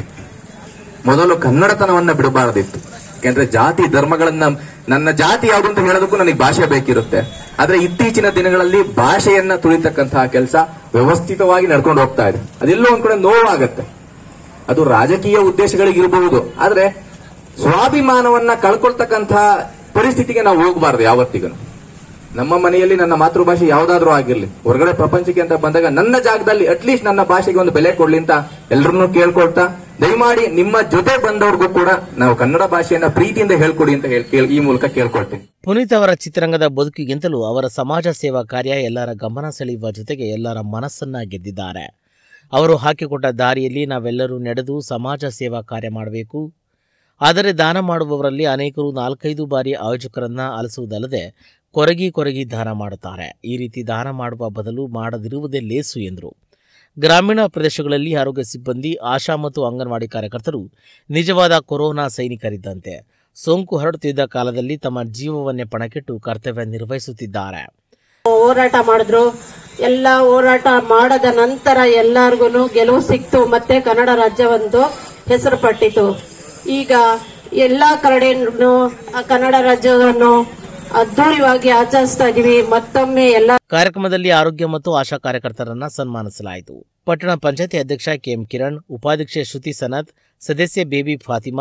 ಮೊದಲು ಕನ್ನಡತನವನ್ನ ಬಿಡಬಾರ್ದಿತ್ತು ಯಾಕಂದ್ರೆ ಜಾತಿ ಧರ್ಮಗಳನ್ನ ನನ್ನ ಜಾತಿ ಯಾವುದು ಅಂತ ಹೇಳೋದಕ್ಕೂ ನನಗೆ ಭಾಷೆ ಬೇಕಿರುತ್ತೆ ಆದ್ರೆ ಇತ್ತೀಚಿನ ದಿನಗಳಲ್ಲಿ ಭಾಷೆಯನ್ನ ತುಳಿತಕ್ಕಂತಹ ಕೆಲಸ ವ್ಯವಸ್ಥಿತವಾಗಿ ನಡ್ಕೊಂಡು ಹೋಗ್ತಾ ಇದೆ ಅದೆಲ್ಲೋ ಒಂದ್ ಕಡೆ ನೋವಾಗತ್ತೆ ಅದು ರಾಜಕೀಯ ಉದ್ದೇಶಗಳಿಗಿರಬಹುದು ಆದ್ರೆ ಸ್ವಾಭಿಮಾನವನ್ನ ಕಳ್ಕೊಳ್ತಕ್ಕಂತಹ ಪರಿಸ್ಥಿತಿಗೆ ನಾವು ಹೋಗಬಾರ್ದು ಯಾವತ್ತಿಗೂ ನಮ್ಮ ಮನೆಯಲ್ಲಿ ನನ್ನ ಮಾತೃಭಾಷೆ ಯಾವ್ದಾದ್ರೂ ಆಗಿರ್ಲಿ ಹೊರಗಡೆ ಪ್ರಪಂಚಕ್ಕೆ ಅಂತ ಬಂದಾಗ ನನ್ನ ಜಾಗದಲ್ಲಿ ಅಟ್ಲೀಸ್ಟ್ ನನ್ನ ಭಾಷೆಗೆ ಒಂದು ಬೆಲೆ ಕೊಡ್ಲಿ ಅಂತ ಎಲ್ಲರನ್ನೂ ಕೇಳ್ಕೊಳ್ತಾ ದಯಮಾಡಿ ನಿಮ್ಮ ಜೊತೆ ಬಂದವ್ರಿಗೂ ಕೂಡ ನಾವು ಕನ್ನಡ ಭಾಷೆಯನ್ನ ಪ್ರೀತಿಯಿಂದ ಹೇಳ್ಕೊಡಿ ಅಂತ ಹೇಳ್- ಕೇಳ್- ಈ ಮೂಲಕ ಕೇಳ್ಕೊಳ್ತೀನಿ ಪುನೀತ್ ಅವರ ಚಿತ್ರರಂಗದ ಬದುಕಿಗಿಂತಲೂ ಅವರ ಸಮಾಜ ಸೇವಾ ಕಾರ್ಯ ಎಲ್ಲರ ಗಮನ ಸೆಳೆಯುವ ಜೊತೆಗೆ ಎಲ್ಲರ ಮನಸ್ಸನ್ನ ಗೆದ್ದಿದ್ದಾರೆ ಅವರು ಹಾಕಿಕೊಟ್ಟ ದಾರಿಯಲ್ಲಿ ನಾವೆಲ್ಲರೂ ನಡೆದು ಸಮಾಜ ಸೇವಾ ಕಾರ್ಯ ಮಾಡಬೇಕು ಆದರೆ ದಾನ ಮಾಡುವವರಲ್ಲಿ ಅನೇಕರು ನಾಲ್ಕೈದು ಬಾರಿ ಆಯೋಜಕರನ್ನ ಅಲಸುವುದಲ್ಲದೆ ಕೊರಗಿ ಕೊರಗಿ ದಾನ ಮಾಡುತ್ತಾರೆ ಈ ರೀತಿ ದಾನ ಮಾಡುವ ಬದಲು ಮಾಡದಿರುವುದೇ ಲೇಸು ಎಂದರು ಗ್ರಾಮೀಣ ಪ್ರದೇಶಗಳಲ್ಲಿ ಆರೋಗ್ಯ ಸಿಬ್ಬಂದಿ ಆಶಾ ಮತ್ತು ಅಂಗನವಾಡಿ ಕಾರ್ಯಕರ್ತರು ನಿಜವಾದ ಕೊರೋನಾ ಸೈನಿಕರಿದ್ದಂತೆ ಸೋಂಕು ಹರಡುತ್ತಿದ್ದ ಕಾಲದಲ್ಲಿ ತಮ್ಮ ಜೀವವನ್ನೇ ಪಣಕ್ಕಿಟ್ಟು ಕರ್ತವ್ಯ ನಿರ್ವಹಿಸುತ್ತಿದ್ದಾರೆ ಹೋರಾಟ ಮಾಡಿದ್ರು ಎಲ್ಲ ಹೋರಾಟ ಮಾಡದ ನಂತರ ಎಲ್ಲಾರ್ಗು ಗೆಲುವು ಸಿಕ್ತು ಮತ್ತೆ ಕನ್ನಡ ರಾಜ್ಯ ಒಂದು ಹೆಸರು ಪಟ್ಟಿತು ಈಗ ಎಲ್ಲಾ ಕಡೆನೂ ಆ ಕನ್ನಡ ರಾಜ್ಯವನ್ನು ಅದ್ದೂರಿಯಾಗಿ ಆಚರಿಸ್ತಾ ಇದೀವಿ ಮತ್ತೊಮ್ಮೆ ಎಲ್ಲ ಕಾರ್ಯಕ್ರಮದಲ್ಲಿ ಆರೋಗ್ಯ ಮತ್ತು ಆಶಾ ಕಾರ್ಯಕರ್ತರನ್ನ ಸನ್ಮಾನಿಸಲಾಯಿತು ಪಟ್ಟಣ ಪಂಚಾಯತಿ ಅಧ್ಯಕ್ಷ ಕೆಎಂ ಕಿರಣ್ ಉಪಾಧ್ಯಕ್ಷೆ ಶ್ರುತಿ ಸನತ್ ಸದಸ್ಯೆ ಬೇಬಿ ಫಾತಿಮಾ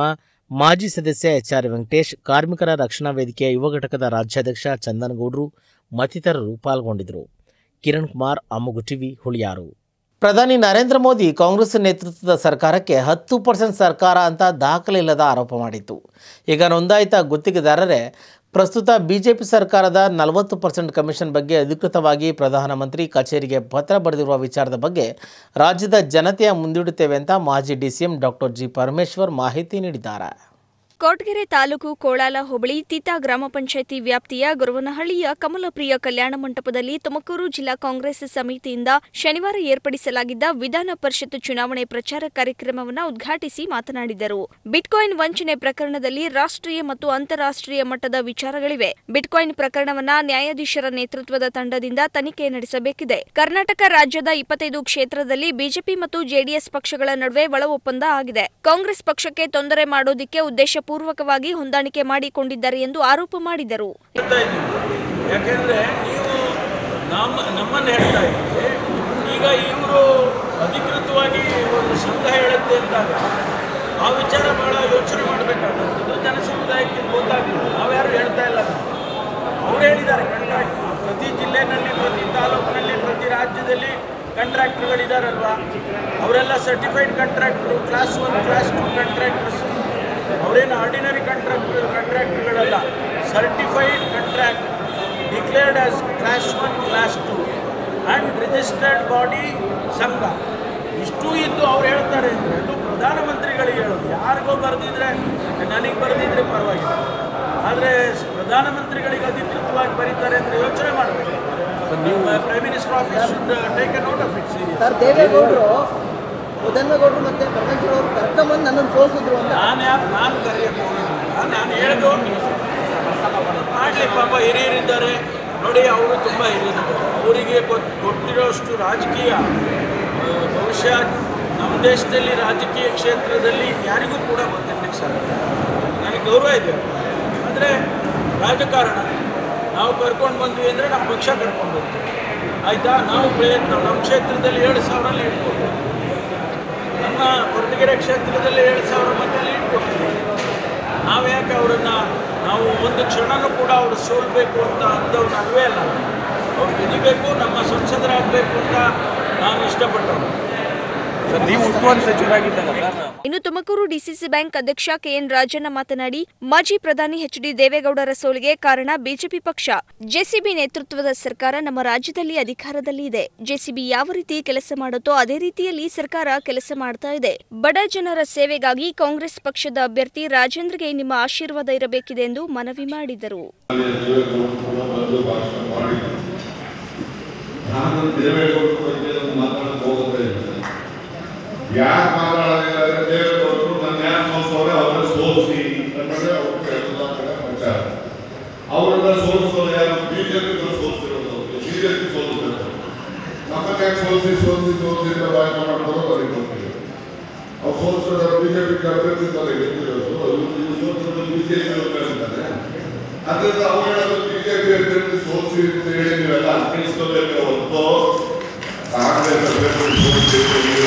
ಮಾಜಿ ಸದಸ್ಯ ಎಚ್ ಆರ್ ವೆಂಕಟೇಶ್ ಕಾರ್ಮಿಕರ ರಕ್ಷಣಾ ವೇದಿಕೆಯ ಯುವ ಘಟಕದ ರಾಜ್ಯಾಧ್ಯಕ್ಷ ಚಂದನಗೌಡರು ಮತ್ತಿತರರು ಪಾಲ್ಗೊಂಡಿದ್ದರು ಕಿರಣ್ ಕುಮಾರ್ ಅಮ್ಮಗು ಟಿವಿ ಹುಳಿಯಾರು ಪ್ರಧಾನಿ ನರೇಂದ್ರ ಮೋದಿ ಕಾಂಗ್ರೆಸ್ ನೇತೃತ್ವದ ಸರ್ಕಾರಕ್ಕೆ ಹತ್ತು ಪರ್ಸೆಂಟ್ ಸರ್ಕಾರ ಅಂತ ದಾಖಲೆ ಇಲ್ಲದ ಆರೋಪ ಮಾಡಿತ್ತು ಈಗ ನೋಂದಾಯಿತ ಗುತ್ತಿಗೆದಾರರೇ ಪ್ರಸ್ತುತ ಬಿಜೆಪಿ ಸರ್ಕಾರದ ನಲವತ್ತು ಪರ್ಸೆಂಟ್ ಕಮಿಷನ್ ಬಗ್ಗೆ ಅಧಿಕೃತವಾಗಿ ಪ್ರಧಾನಮಂತ್ರಿ ಕಚೇರಿಗೆ ಪತ್ರ ಬರೆದಿರುವ ವಿಚಾರದ ಬಗ್ಗೆ ರಾಜ್ಯದ ಜನತೆಯ ಮುಂದಿಡುತ್ತೇವೆ ಅಂತ ಮಾಜಿ ಡಿಸಿಎಂ ಡಾಕ್ಟರ್ ಜಿ ಪರಮೇಶ್ವರ್ ಮಾಹಿತಿ ನೀಡಿದ್ದಾರೆ ಕೊಟ್ಗೆರೆ ತಾಲೂಕು ಕೋಳಾಲ ಹೋಬಳಿ ತೀತಾ ಗ್ರಾಮ ಪಂಚಾಯಿತಿ ವ್ಯಾಪ್ತಿಯ ಗುರುವನಹಳ್ಳಿಯ ಕಮಲಪ್ರಿಯ ಕಲ್ಯಾಣ ಮಂಟಪದಲ್ಲಿ ತುಮಕೂರು ಜಿಲ್ಲಾ ಕಾಂಗ್ರೆಸ್ ಸಮಿತಿಯಿಂದ ಶನಿವಾರ ಏರ್ಪಡಿಸಲಾಗಿದ್ದ ವಿಧಾನ ಪರಿಷತ್ ಚುನಾವಣೆ ಪ್ರಚಾರ ಕಾರ್ಯಕ್ರಮವನ್ನು ಉದ್ಘಾಟಿಸಿ ಮಾತನಾಡಿದರು ಬಿಟ್ಕಾಯಿನ್ ವಂಚನೆ ಪ್ರಕರಣದಲ್ಲಿ ರಾಷ್ಟ್ರೀಯ ಮತ್ತು ಅಂತಾರಾಷ್ಟ್ರೀಯ ಮಟ್ಟದ ವಿಚಾರಗಳಿವೆ ಬಿಟ್ಕಾಯಿನ್ ಪ್ರಕರಣವನ್ನ ನ್ಯಾಯಾಧೀಶರ ನೇತೃತ್ವದ ತಂಡದಿಂದ ತನಿಖೆ ನಡೆಸಬೇಕಿದೆ ಕರ್ನಾಟಕ ರಾಜ್ಯದ ಇಪ್ಪತ್ತೈದು ಕ್ಷೇತ್ರದಲ್ಲಿ ಬಿಜೆಪಿ ಮತ್ತು ಜೆಡಿಎಸ್ ಪಕ್ಷಗಳ ನಡುವೆ ಒಳ ಒಪ್ಪಂದ ಆಗಿದೆ ಕಾಂಗ್ರೆಸ್ ಪಕ್ಷಕ್ಕೆ ತೊಂದರೆ ಮಾಡೋದಿಕ್ಕೆ ಉದ್ದೇಶಪೂರ್ವಕವಾಗಿ ಹೊಂದಾಣಿಕೆ ಮಾಡಿಕೊಂಡಿದ್ದಾರೆ ಎಂದು ಆರೋಪ ಮಾಡಿದರು ಹೇಳ್ತಾ ಇದ್ದೀವಿ ಯಾಕೆಂದರೆ ನೀವು ನಮ್ಮ ನಮ್ಮನ್ನು ಹೇಳ್ತಾ ಇದ್ದೀವಿ ಈಗ ಇವರು ಅಧಿಕೃತವಾಗಿ ಒಂದು ಸಂಘ ಹೇಳುತ್ತೆ ಅಂದಾಗ ಆ ವಿಚಾರ ಭಾಳ ಯೋಚನೆ ಮಾಡಬೇಕಾದಂಥದ್ದು ಜನ ಸಮುದಾಯಕ್ಕೆ ಗೊತ್ತಾಗ್ತದೆ ನಾವ್ಯಾರು ಹೇಳ್ತಾ ಇಲ್ಲ ಅವ್ರು ಹೇಳಿದ್ದಾರೆ ಕಾಂಟ್ರಾಕ್ಟ್ ಪ್ರತಿ ಜಿಲ್ಲೆನಲ್ಲಿ ಪ್ರತಿ ತಾಲೂಕಿನಲ್ಲಿ ಪ್ರತಿ ರಾಜ್ಯದಲ್ಲಿ ಕಾಂಟ್ರಾಕ್ಟರ್ಗಳಿದ್ದಾರಲ್ವಾ ಅವರೆಲ್ಲ ಸರ್ಟಿಫೈಡ್ ಕಾಂಟ್ರಾಕ್ಟ್ರು class one class two contractors ಅವರೇನು ಆರ್ಡಿನರಿ ಕಾಂಟ್ರಾಕ್ಟರ್ ಕಾಂಟ್ರಾಕ್ಟರ್ಗಳಲ್ಲ certified contract declared as class one class two and registered body ಸಂಘ ಇಷ್ಟು ಇದ್ದು ಅವ್ರು ಹೇಳ್ತಾರೆ ಅಂದರೆ ಅದು ಪ್ರಧಾನಮಂತ್ರಿಗಳಿಗೆ ಹೇಳೋದು ಯಾರಿಗೋ ಬರೆದಿದ್ರೆ ನನಗೆ ಬರೆದಿದ್ರೆ ಪರವಾಗಿಲ್ಲ ಆದರೆ ಪ್ರಧಾನಮಂತ್ರಿಗಳಿಗೆ ಅಧಿಕೃತವಾಗಿ ಬರೀತಾರೆ ಅಂದರೆ ಯೋಚನೆ ಮಾಡಬೇಕು prime minister office should take a note of it serious sir ದೇವೇಗೌಡರು ಉದನ್ನಗೌಡರು ಮತ್ತೆ ಪರಮೇಶ್ವರ್ ಅವರು ಕರ್ಕೊಂಬಂದು ನನ್ನನ್ನು ಸೋಸಿದ್ರು ಅಂತ ನಾನು ಯಾರು ನಾನು ಕರೆಯಕ್ಕೆ ಹೋಗಿಲ್ಲ ನಾನು ಹೇಳಿದ್ದು ಮಾಡಲಿ ಪಾಪ ಹಿರಿಯರಿದ್ದಾರೆ ನೋಡಿ ಅವರು ತುಂಬ ಹಿರಿಯರಿದ್ದಾರೆ ಅವರಿಗೆ ಗೊತ್ ಗೊತ್ತಿರೋಷ್ಟು ರಾಜಕೀಯ ಆ, ಬಹುಶಃ ನಮ್ಮ ದೇಶದಲ್ಲಿ ರಾಜಕೀಯ ಕ್ಷೇತ್ರದಲ್ಲಿ ಯಾರಿಗೂ ಕೂಡ ಗೊತ್ತಿರಲಿಕ್ಕೆ ಸಾಧ್ಯ ನನಗೆ ಗೌರವ ಇದೆ ಆದರೆ ರಾಜಕಾರಣ ನಾವು ಕರ್ಕೊಂಡು ಬಂದ್ವಿ ಅಂದರೆ ನಮ್ಮ ಪಕ್ಷ ಕರ್ಕೊಂಡು ಬರ್ತೀವಿ ಆಯಿತಾ ನಾವು ಪ್ರಯತ್ನ ನಮ್ಮ ಕ್ಷೇತ್ರದಲ್ಲಿ ಏಳು ಸಾವಿರಲ್ಲಿ ಇಟ್ಕೊಂಡು ನಮ್ಮ ಕೊರಟಗೆರೆ ಕ್ಷೇತ್ರದಲ್ಲಿ ಏಳು ಸಾವಿರ ಮತದಲ್ಲಿ ಇಟ್ಕೊಟ್ಟಿದ್ದೀವಿ ನಾವು ಯಾಕೆ ಅವರನ್ನು ನಾವು ಒಂದು ಕ್ಷಣನೂ ಕೂಡ ಅವರು ಸೋಲ್ಬೇಕು ಅಂತ ಅಂದವ್ರು ಅಲ್ವೇ ಅಲ್ಲ ಅವ್ರು ಗೆದಿಬೇಕು ನಮ್ಮ ಸಂಸದರಾಗಬೇಕು ಅಂತ ನಾನು ಇಷ್ಟಪಟ್ಟವನು ನೀವು ಉಸ್ತುವಾರಿ ಸಚಿವರಾಗಿದ್ದಾಗ ಸರ್ ಇನ್ನು ತುಮಕೂರು ಡಿಸಿಸಿ ಬ್ಯಾಂಕ್ ಅಧ್ಯಕ್ಷ ಕೆಎನ್ ರಾಜಣ್ಣ ಮಾತನಾಡಿ ಮಾಜಿ ಪ್ರಧಾನಿ ಎಚ್ ಡಿ ದೇವೇಗೌಡರ ಸೋಲಿಗೆ ಕಾರಣ ಬಿಜೆಪಿ ಪಕ್ಷ ಜೆಸಿಬಿ ನೇತೃತ್ವದ ಸರ್ಕಾರ ನಮ್ಮ ರಾಜ್ಯದಲ್ಲಿ ಅಧಿಕಾರದಲ್ಲಿ ಇದೆ ಜೆಸಿಬಿ ಯಾವ ರೀತಿ ಕೆಲಸ ಮಾಡುತ್ತೋ ಅದೇ ರೀತಿಯಲ್ಲಿ ಸರ್ಕಾರ ಕೆಲಸ ಮಾಡ್ತಾ ಇದೆ ಬಡ ಜನರ ಸೇವೆಗಾಗಿ ಕಾಂಗ್ರೆಸ್ ಪಕ್ಷದ ಅಭ್ಯರ್ಥಿ ರಾಜೇಂದ್ರಗೆ ನಿಮ್ಮ ಆಶೀರ್ವಾದ ಇರಬೇಕಿದೆ ಎಂದು ಮನವಿ ಮಾಡಿದರು ಬಂದು ಭಾಷಣ ಮಾಡಿ ನಾನು ದೇವೇಗೌಡರ ಬಗ್ಗೆ ಒಂದು ಮಾತಾಡಕ್ಕೆ ಹೋಗೋದೇ ಇಲ್ಲ ಯಾಕೆ ಮಾತಾಡೋದಿಲ್ಲ ಅಂದ್ರೆ ದೇವೇಗೌಡರು ನನ್ನ ಯಾಕೆ ಸೋಲ್ಸೋರೆ ಅವ್ರನ್ನ ಸೋಲಿಸಿ ಅನ್ನೋದೇ ಅವ್ರಿಗೆ ಎಲ್ಲ ಕಡೆ ಪ್ರಚಾರ ಅವರನ್ನ ಸೋಲಿಸೋದು ಯಾರು ಬಿಜೆಪಿ ಸೋಲಿಸಿರೋದು ಬಿಜೆಪಿ ಸೋಲಿಸಿರೋದು ನಮ್ಮನ್ನ ಯಾಕೆ ಸೋಲಿಸಿ ಸೋಲಿಸಿ ಸೋಲಿಸಿ ಅಂತ ಭಾಷಣ ಮಾಡ್ತಾರೋ ಅವ್ರಿಗೆ ಗೊತ್ತಿಲ್ಲ ಅವ್ರು ಸೋಲಿಸೋದು ಬಿಜೆಪಿ ಅಭ್ಯರ್ಥಿ ಗೆದ್ದಿರೋದು ಇವ್ರು ಸೋಲಿಸೋದು ಬಿಜೆಪಿ ಅಂತಾರೆ ಅದರಿಂದ ಅವ್ರು ಹೇಳೋದು ಬಿಜೆಪಿ ಅಭ್ಯರ್ಥಿ ಸೋಲಿಸಿ ಅಂತ ಹೇಳಿ ನೀವೆಲ್ಲ ಅರ್ಥೈಸ್ಕೋಬೇಕು ಹೊತ್ತು ಕಾಂಗ್ರೆಸ್ ಅಭ್ಯರ್ಥಿ ಸೋಲಿಸಿ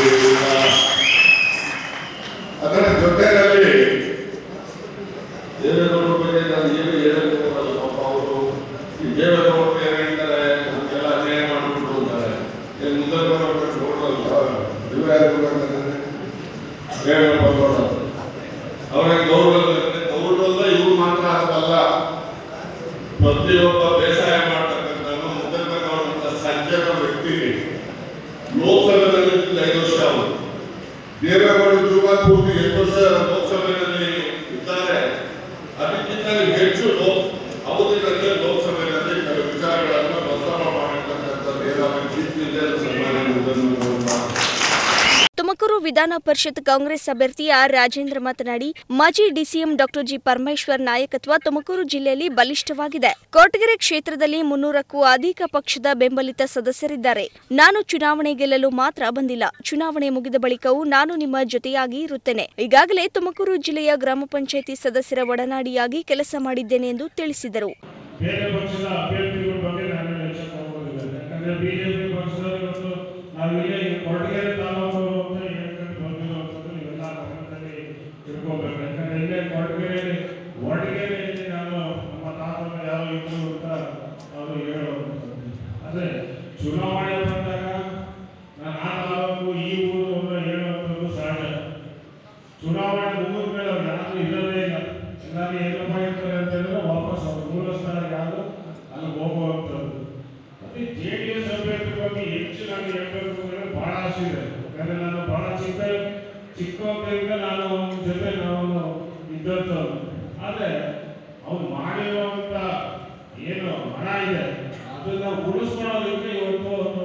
ಅದರ ಜೊತೆಯಲ್ಲಿ ದೇವೇಗೌಡರ ಬಗ್ಗೆ ನಾನು ಏನು ಹೇಳಕ್ಕೆ ಹೋಗಲ್ಲ ಪಾಪ ಅವರು ಈ ದೇವೇಗೌಡರು ಏನು ಹೇಳ್ತಾರೆ ನಮಗೆಲ್ಲ ಅನ್ಯಾಯ ಮಾಡ್ಬಿಟ್ಟು ಅಂತಾರೆ ಏನು ಮುಂದೆ ಬರೋದು ನೋಡಲ್ಲ ಇವ್ರು ಯಾರು ಗೊತ್ತಾಗ್ತದೆ ದೇವೇಗೌಡ ಅವರಿಗೆ ಗೌರವ ಇರುತ್ತೆ. ಗೌರವಲ್ಲ ಇವ್ರು ಮಾತ್ರ ಅದಲ್ಲ ಪ್ರತಿಯೊಬ್ಬ ಬೇಸಾಯ ಮಾಡ್ತಕ್ಕಂಥ ಮುದ್ದಕ್ಕಂಥ ಸಜ್ಜನ ವ್ಯಕ್ತಿಗೆ ಲೋಕಸಭೆಯಲ್ಲಿ ಐದು ವರ್ಷ ಅವರು ದೇವೇಗೌಡ ಜೀವ ಪೂರ್ತಿ ಎಂಟು ವರ್ಷ ಲೋಕಸಭೆಯಲ್ಲಿ ಇದ್ದಾರೆ ಅದಕ್ಕಿಂತ ಹೆಚ್ಚು ಲೋಕ ಅವಧಿಗಳಲ್ಲಿ ಲೋಕಸಭೆಯಲ್ಲಿ ಕೆಲವು ವಿಚಾರಗಳನ್ನು ಪ್ರಸ್ತಾಪ ಮಾಡಿರ್ತಕ್ಕಂಥದ್ದು ಏನಾದರೂ ಚಿಂತಿದೆ ಸನ್ಮಾನ್ಯ ಮುದ್ದನ್ನು ತುಮಕೂರು ವಿಧಾನ ಪರಿಷತ್ ಕಾಂಗ್ರೆಸ್ ಅಭ್ಯರ್ಥಿ ಆರ್ ರಾಜೇಂದ್ರ ಮಾತನಾಡಿ ಮಾಜಿ ಡಿಸಿಎಂ ಡಾಕ್ಟರ್ ಜಿ ಪರಮೇಶ್ವರ್ ನಾಯಕತ್ವ ತುಮಕೂರು ಜಿಲ್ಲೆಯಲ್ಲಿ ಬಲಿಷ್ಠವಾಗಿದೆ ಕೊರಟಗೆರೆ ಕ್ಷೇತ್ರದಲ್ಲಿ ಮುನ್ನೂರಕ್ಕೂ ಅಧಿಕ ಪಕ್ಷದ ಬೆಂಬಲಿತ ಸದಸ್ಯರಿದ್ದಾರೆ ನಾನು ಚುನಾವಣೆ ಗೆಲ್ಲಲು ಮಾತ್ರ ಬಂದಿಲ್ಲ ಚುನಾವಣೆ ಮುಗಿದ ಬಳಿಕವೂ ನಾನು ನಿಮ್ಮ ಜೊತೆಯಾಗಿ ಇರುತ್ತೇನೆ ಈಗಾಗಲೇ ತುಮಕೂರು ಜಿಲ್ಲೆಯ ಗ್ರಾಮ ಪಂಚಾಯಿತಿ ಸದಸ್ಯರ ಒಡನಾಡಿಯಾಗಿ ಕೆಲಸ ಮಾಡಿದ್ದೇನೆ ಎಂದು ತಿಳಿಸಿದರು ಬೇರೆ ಪಕ್ಷದ ಅಭ್ಯರ್ಥಿಗಳ ಬಗ್ಗೆ ನಾನು ಯೋಚನೆ ಹೋಗೋದಿಲ್ಲ ಯಾಕಂದ್ರೆ ಬಿಜೆಪಿ ಪಕ್ಷದವರು ಇವತ್ತು ನಾವಿಲ್ಲೇ ಈ ಕೊರಟಗೆರೆ ತಾಲೂಕು ಅಂತ ಹೇಳ್ಕೊಂಡು ಬಂದಿರುವಂಥದ್ದು ನೀವೆಲ್ಲ ಗಮನದಲ್ಲಿ ಇಟ್ಕೋಬೇಕು ಯಾಕಂದ್ರೆ ಇಲ್ಲೇ ಕೊರಟಗೆರೆಯಲ್ಲಿ ಕೊರಟಗೆರೆಯಲ್ಲಿ ನಾನು ನಮ್ಮ ತಾತನ ಯಾವ ಇದ್ರು ಅಂತ ಅವರು ಹೇಳುವಂಥದ್ದು ಆದರೆ ಚುನಾವಣೆ ಬಂದಾಗ ನಾನು ಆ ತಾಲೂಕು ಈ ಊರು ಅಂತ ಹೇಳುವಂಥದ್ದು ಸಹಜ ಚುನಾವಣೆ ಮುಗಿದ ಮೇಲೆ ಅವ್ರು ಯಾರು ಇರೋದೇ ಇಲ್ಲ ಎಲ್ಲರೂ ಏನಪ್ಪ ಇರ್ತಾರೆ ಅಂತ ಹೇಳಿದ್ರೆ ವಾಪಸ್ ಅವ್ರ ಮೂಲ ಸ್ಥಳಕ್ಕೆ ಯಾರು ಅಲ್ಲಿ ಹೋಗುವಂಥದ್ದು ಮತ್ತೆ ಜೆ ಡಿ ಎಸ್ ಅಭ್ಯರ್ಥಿ ಬಗ್ಗೆ ಹೆಚ್ಚು ನಾನು ಹೇಳ್ಬೇಕು ಅಂದರೆ ಬಹಳ ಆಸೆ ಇದೆ ಯಾಕಂದ್ರೆ ನಾನು ಬಹಳ ಚಿಕ್ಕ ಚಿಕ್ಕವರಿಂದ ನಾನು ಅವನ ಜೊತೆ ನಾವು ಇದ್ದಂಥವ್ರು ಆದರೆ ಅವ್ನು ಮಾಡಿರುವಂಥ ಏನು ಹಣ ಇದೆ ಅದನ್ನ ಉಳಿಸ್ಕೊಳ್ಳೋದಕ್ಕೆ ಇವತ್ತು ಒಂದು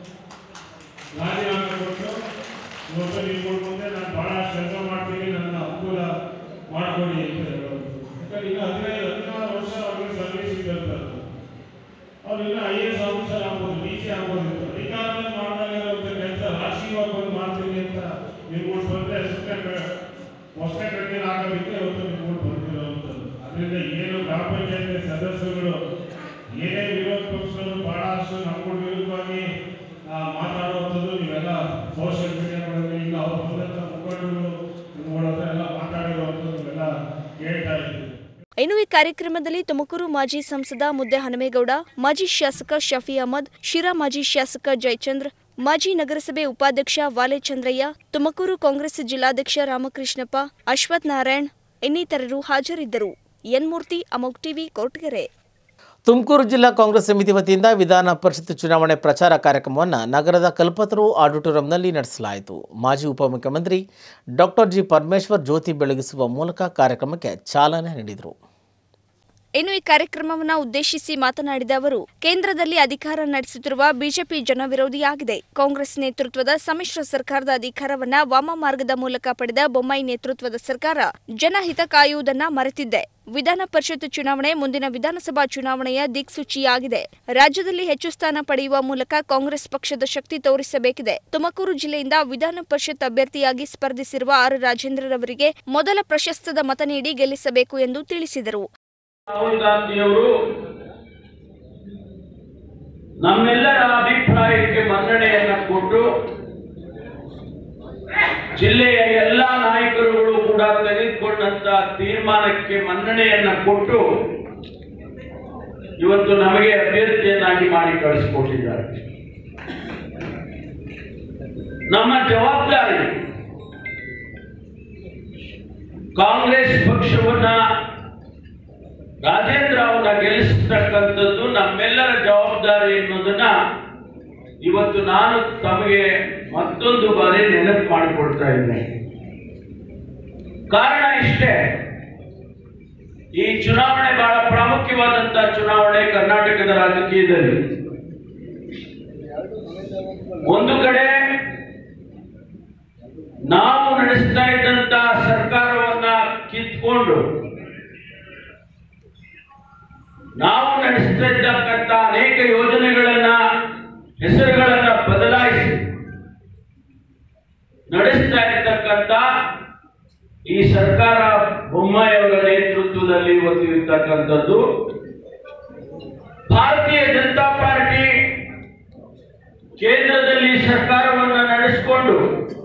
ರಾಜೀನಾಮೆ ಕೊಟ್ಟು ಇವತ್ತು ನಿಮ್ಮ ಮುಂದೆ ನಾನು ಬಹಳ ಕೆಲಸ ಮಾಡ್ತೀನಿ ನನ್ನ ಅನುಕೂಲ ಮಾಡಿಕೊಡಿ ಅಂತ ಹೇಳೋದು ಯಾಕಂದ್ರೆ ಈಗ ಹದಿನೈದು ಹದಿನಾರು ವರ್ಷ ಅವ್ರಿಗೆ ಸರ್ವಿಸ್ ಇದ್ದಂಥದ್ದು ಅವ್ರು ಇನ್ನು ಐ ಎಸ್ ಆಫೀಸರ್ ಆಗ್ಬೋದು ಡಿ ಸಿ ಆಗ್ಬೋದು ಅಧಿಕಾರದಲ್ಲಿ ಮಾಡಲಾಗಿರುವಂಥ ಕೆಲಸ ರಾಜಕೀಯವಾಗಿ ಬಂದು ಮಾಡ್ತೀನಿ ಅಂತ ನಿಮ್ಗಳು ಬಂದರೆ ಸುಮ್ಮನೆ ಹೊಸೆ ಕಟ್ಟಿನ ಆಗೋದಕ್ಕೆ ಇವತ್ತು ನಿಮ್ಗಳು ಬಂದಿರುವಂಥದ್ದು ಅದರಿಂದ ಏನು ಗ್ರಾಮ ಪಂಚಾಯತಿ ಸದಸ್ಯರುಗಳು ಏನೇ ವಿರೋಧ ಪಕ್ಷಗಳು ಬಹಳಷ್ಟು ನಮ್ಮ ವಿರುದ್ಧವಾಗಿ ಆ, ಮಾತಾಡುವಂಥದ್ದು ನೀವೆಲ್ಲ ಸೋಷಿಯಲ್ ಮೀಡಿಯಾಗಳಲ್ಲಿ ಈಗ ಅವ್ರ ಬಂದಂಥ ಮುಖಂಡರು ನಿಮ್ಗಳ ಹತ್ರ ಎಲ್ಲ ಮಾತಾಡಿರುವಂಥದ್ದು ನೀವೆಲ್ಲ ಕೇಳ್ತಾ ಇದ್ದೀವಿ ಇನ್ನು ಈ ಕಾರ್ಯಕ್ರಮದಲ್ಲಿ ತುಮಕೂರು ಮಾಜಿ ಸಂಸದ ಮುದ್ದೆ ಹನುಮೇಗೌಡ ಮಾಜಿ ಶಾಸಕ ಶಫಿ ಅಹಮದ್ ಶಿರಾ ಮಾಜಿ ಶಾಸಕ ಜಯಚಂದ್ರ ಮಾಜಿ ನಗರಸಭೆ ಉಪಾಧ್ಯಕ್ಷ ವಾಲೆ ಚಂದ್ರಯ್ಯ ತುಮಕೂರು ಕಾಂಗ್ರೆಸ್ ಜಿಲ್ಲಾಧ್ಯಕ್ಷ ರಾಮಕೃಷ್ಣಪ್ಪ ಅಶ್ವಥ್ ನಾರಾಯಣ್ ಇನ್ನಿತರರು ಹಾಜರಿದ್ದರು ಎನ್ಮೂರ್ತಿ ಅಮೋಕ್ ಟಿವಿ ಕೊರಟಗೆರೆ ತುಮಕೂರು ಜಿಲ್ಲಾ ಕಾಂಗ್ರೆಸ್ ಸಮಿತಿ ವತಿಯಿಂದ ವಿಧಾನ ಪರಿಷತ್ ಚುನಾವಣೆ ಪ್ರಚಾರ ಕಾರ್ಯಕ್ರಮವನ್ನು ನಗರದ ಕಲ್ಪತರು ಆಡಿಟೋರಿಯಂನಲ್ಲಿ ನಡೆಸಲಾಯಿತು ಮಾಜಿ ಉಪಮುಖ್ಯಮಂತ್ರಿ ಡಾಕ್ಟರ್ ಜಿ ಪರಮೇಶ್ವರ್ ಜ್ಯೋತಿ ಬೆಳಗಿಸುವ ಮೂಲಕ ಕಾರ್ಯಕ್ರಮಕ್ಕೆ ಚಾಲನೆ ನೀಡಿದರು ಇನ್ನು ಈ ಕಾರ್ಯಕ್ರಮವನ್ನು ಉದ್ದೇಶಿಸಿ ಮಾತನಾಡಿದ ಅವರು ಕೇಂದ್ರದಲ್ಲಿ ಅಧಿಕಾರ ನಡೆಸುತ್ತಿರುವ ಬಿಜೆಪಿ ಜನವಿರೋಧಿಯಾಗಿದೆ ಕಾಂಗ್ರೆಸ್ ನೇತೃತ್ವದ ಸಮ್ಮಿಶ್ರ ಸರ್ಕಾರದ ಅಧಿಕಾರವನ್ನ ವಾಮ ಮಾರ್ಗದ ಮೂಲಕ ಪಡೆದ ಬೊಮ್ಮಾಯಿ ನೇತೃತ್ವದ ಸರ್ಕಾರ ಜನಹಿತ ಕಾಯುವುದನ್ನ ಮರೆತಿದ್ದೆ ವಿಧಾನ ಪರಿಷತ್ ಚುನಾವಣೆ ಮುಂದಿನ ವಿಧಾನಸಭಾ ಚುನಾವಣೆಯ ದಿಕ್ಸೂಚಿಯಾಗಿದೆ ರಾಜ್ಯದಲ್ಲಿ ಹೆಚ್ಚು ಸ್ಥಾನ ಪಡೆಯುವ ಮೂಲಕ ಕಾಂಗ್ರೆಸ್ ಪಕ್ಷದ ಶಕ್ತಿ ತೋರಿಸಬೇಕಿದೆ ತುಮಕೂರು ಜಿಲ್ಲೆಯಿಂದ ವಿಧಾನ ಪರಿಷತ್ ಅಭ್ಯರ್ಥಿಯಾಗಿ ಸ್ಪರ್ಧಿಸಿರುವ ಆರ್ ರಾಜೇಂದ್ರರವರಿಗೆ ಮೊದಲ ಪ್ರಶಸ್ತದ ಮತ ನೀಡಿ ಗೆಲ್ಲಿಸಬೇಕು ಎಂದು ತಿಳಿಸಿದರು ರಾಹುಲ್ ಗಾಂಧಿಯವರು ನಮ್ಮೆಲ್ಲರ ಅಭಿಪ್ರಾಯಕ್ಕೆ ಮನ್ನಣೆಯನ್ನ ಕೊಟ್ಟು ಜಿಲ್ಲೆಯ ಎಲ್ಲ ನಾಯಕರುಗಳು ಕೂಡ ತೆಗೆದುಕೊಂಡಂತ ತೀರ್ಮಾನಕ್ಕೆ ಮನ್ನಣೆಯನ್ನ ಕೊಟ್ಟು ಇವತ್ತು ನಮಗೆ ಅಭ್ಯರ್ಥಿಯನ್ನಾಗಿ ಮಾಡಿ ಕಳಿಸಿಕೊಟ್ಟಿದ್ದಾರೆ ನಮ್ಮ ಜವಾಬ್ದಾರಿ ಕಾಂಗ್ರೆಸ್ ಪಕ್ಷವನ್ನ ರಾಜೇಂದ್ರ ಅವನ್ನ ಗೆಲ್ಲಿಸ್ತಕ್ಕಂಥದ್ದು ನಮ್ಮೆಲ್ಲರ ಜವಾಬ್ದಾರಿ ಎನ್ನುವುದನ್ನ ಇವತ್ತು ನಾನು ತಮಗೆ ಮತ್ತೊಂದು ಬಾರಿ ನೆನಪು ಮಾಡಿಕೊಡ್ತಾ ಇದ್ದೇನೆ ಕಾರಣ ಇಷ್ಟೇ ಈ ಚುನಾವಣೆ ಬಹಳ ಪ್ರಾಮುಖ್ಯವಾದಂತಹ ಚುನಾವಣೆ ಕರ್ನಾಟಕದ ರಾಜಕೀಯದಲ್ಲಿ ಒಂದು ಕಡೆ ನಾವು ನಡೆಸ್ತಾ ಇದ್ದಂತ ಸರ್ಕಾರವನ್ನ ಕಿತ್ಕೊಂಡು ನಾವು ನಡೆಸ್ತಾ ಇದ್ದಕ್ಕಂತ ಅನೇಕ ಯೋಜನೆಗಳನ್ನ ಹೆಸರುಗಳನ್ನ ಬದಲಾಯಿಸಿ ನಡೆಸ್ತಾ ಇರ್ತಕ್ಕಂಥ ಈ ಸರ್ಕಾರ ಬೊಮ್ಮಾಯಿಯವರ ನೇತೃತ್ವದಲ್ಲಿ ಇವತ್ತು ಇರ್ತಕ್ಕಂಥದ್ದು ಭಾರತೀಯ ಜನತಾ ಪಾರ್ಟಿ ಕೇಂದ್ರದಲ್ಲಿ ಸರ್ಕಾರವನ್ನ ನಡೆಸಿಕೊಂಡು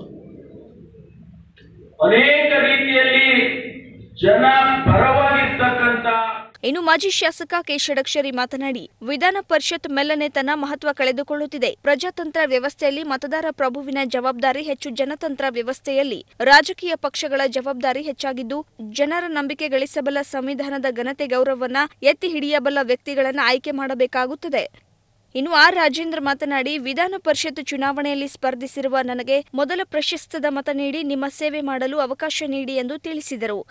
ಅನೇಕ ರೀತಿಯಲ್ಲಿ ಜನ ಪರವಾಗಿರ್ತಕ್ಕಂಥ ಇನ್ನು ಮಾಜಿ ಶಾಸಕ ಕೆ ಷಡಕ್ಷರಿ ಮಾತನಾಡಿ ವಿಧಾನ ಪರಿಷತ್ ಮೆಲ್ಲನೆ ತನ್ನ ಮಹತ್ವ ಕಳೆದುಕೊಳ್ಳುತ್ತಿದೆ ಪ್ರಜಾತಂತ್ರ ವ್ಯವಸ್ಥೆಯಲ್ಲಿ ಮತದಾರ ಪ್ರಭುವಿನ ಜವಾಬ್ದಾರಿ ಹೆಚ್ಚು ಜನತಂತ್ರ ವ್ಯವಸ್ಥೆಯಲ್ಲಿ ರಾಜಕೀಯ ಪಕ್ಷಗಳ ಜವಾಬ್ದಾರಿ ಹೆಚ್ಚಾಗಿದ್ದು ಜನರ ನಂಬಿಕೆ ಗಳಿಸಬಲ್ಲ ಸಂವಿಧಾನದ ಘನತೆ ಗೌರವವನ್ನ ಎತ್ತಿ ಹಿಡಿಯಬಲ್ಲ ವ್ಯಕ್ತಿಗಳನ್ನ ಆಯ್ಕೆ ಮಾಡಬೇಕಾಗುತ್ತದೆ ಇನ್ನು ಆರ್ ರಾಜೇಂದ್ರ ಮಾತನಾಡಿ ವಿಧಾನ ಪರಿಷತ್ ಚುನಾವಣೆಯಲ್ಲಿ ಸ್ಪರ್ಧಿಸಿರುವ ನನಗೆ ಮೊದಲ ಪ್ರಶಸ್ತದ ಮತ ನೀಡಿ ನಿಮ್ಮ ಸೇವೆ ಮಾಡಲು ಅವಕಾಶ ನೀಡಿ ಎಂದು ತಿಳಿಸಿದರು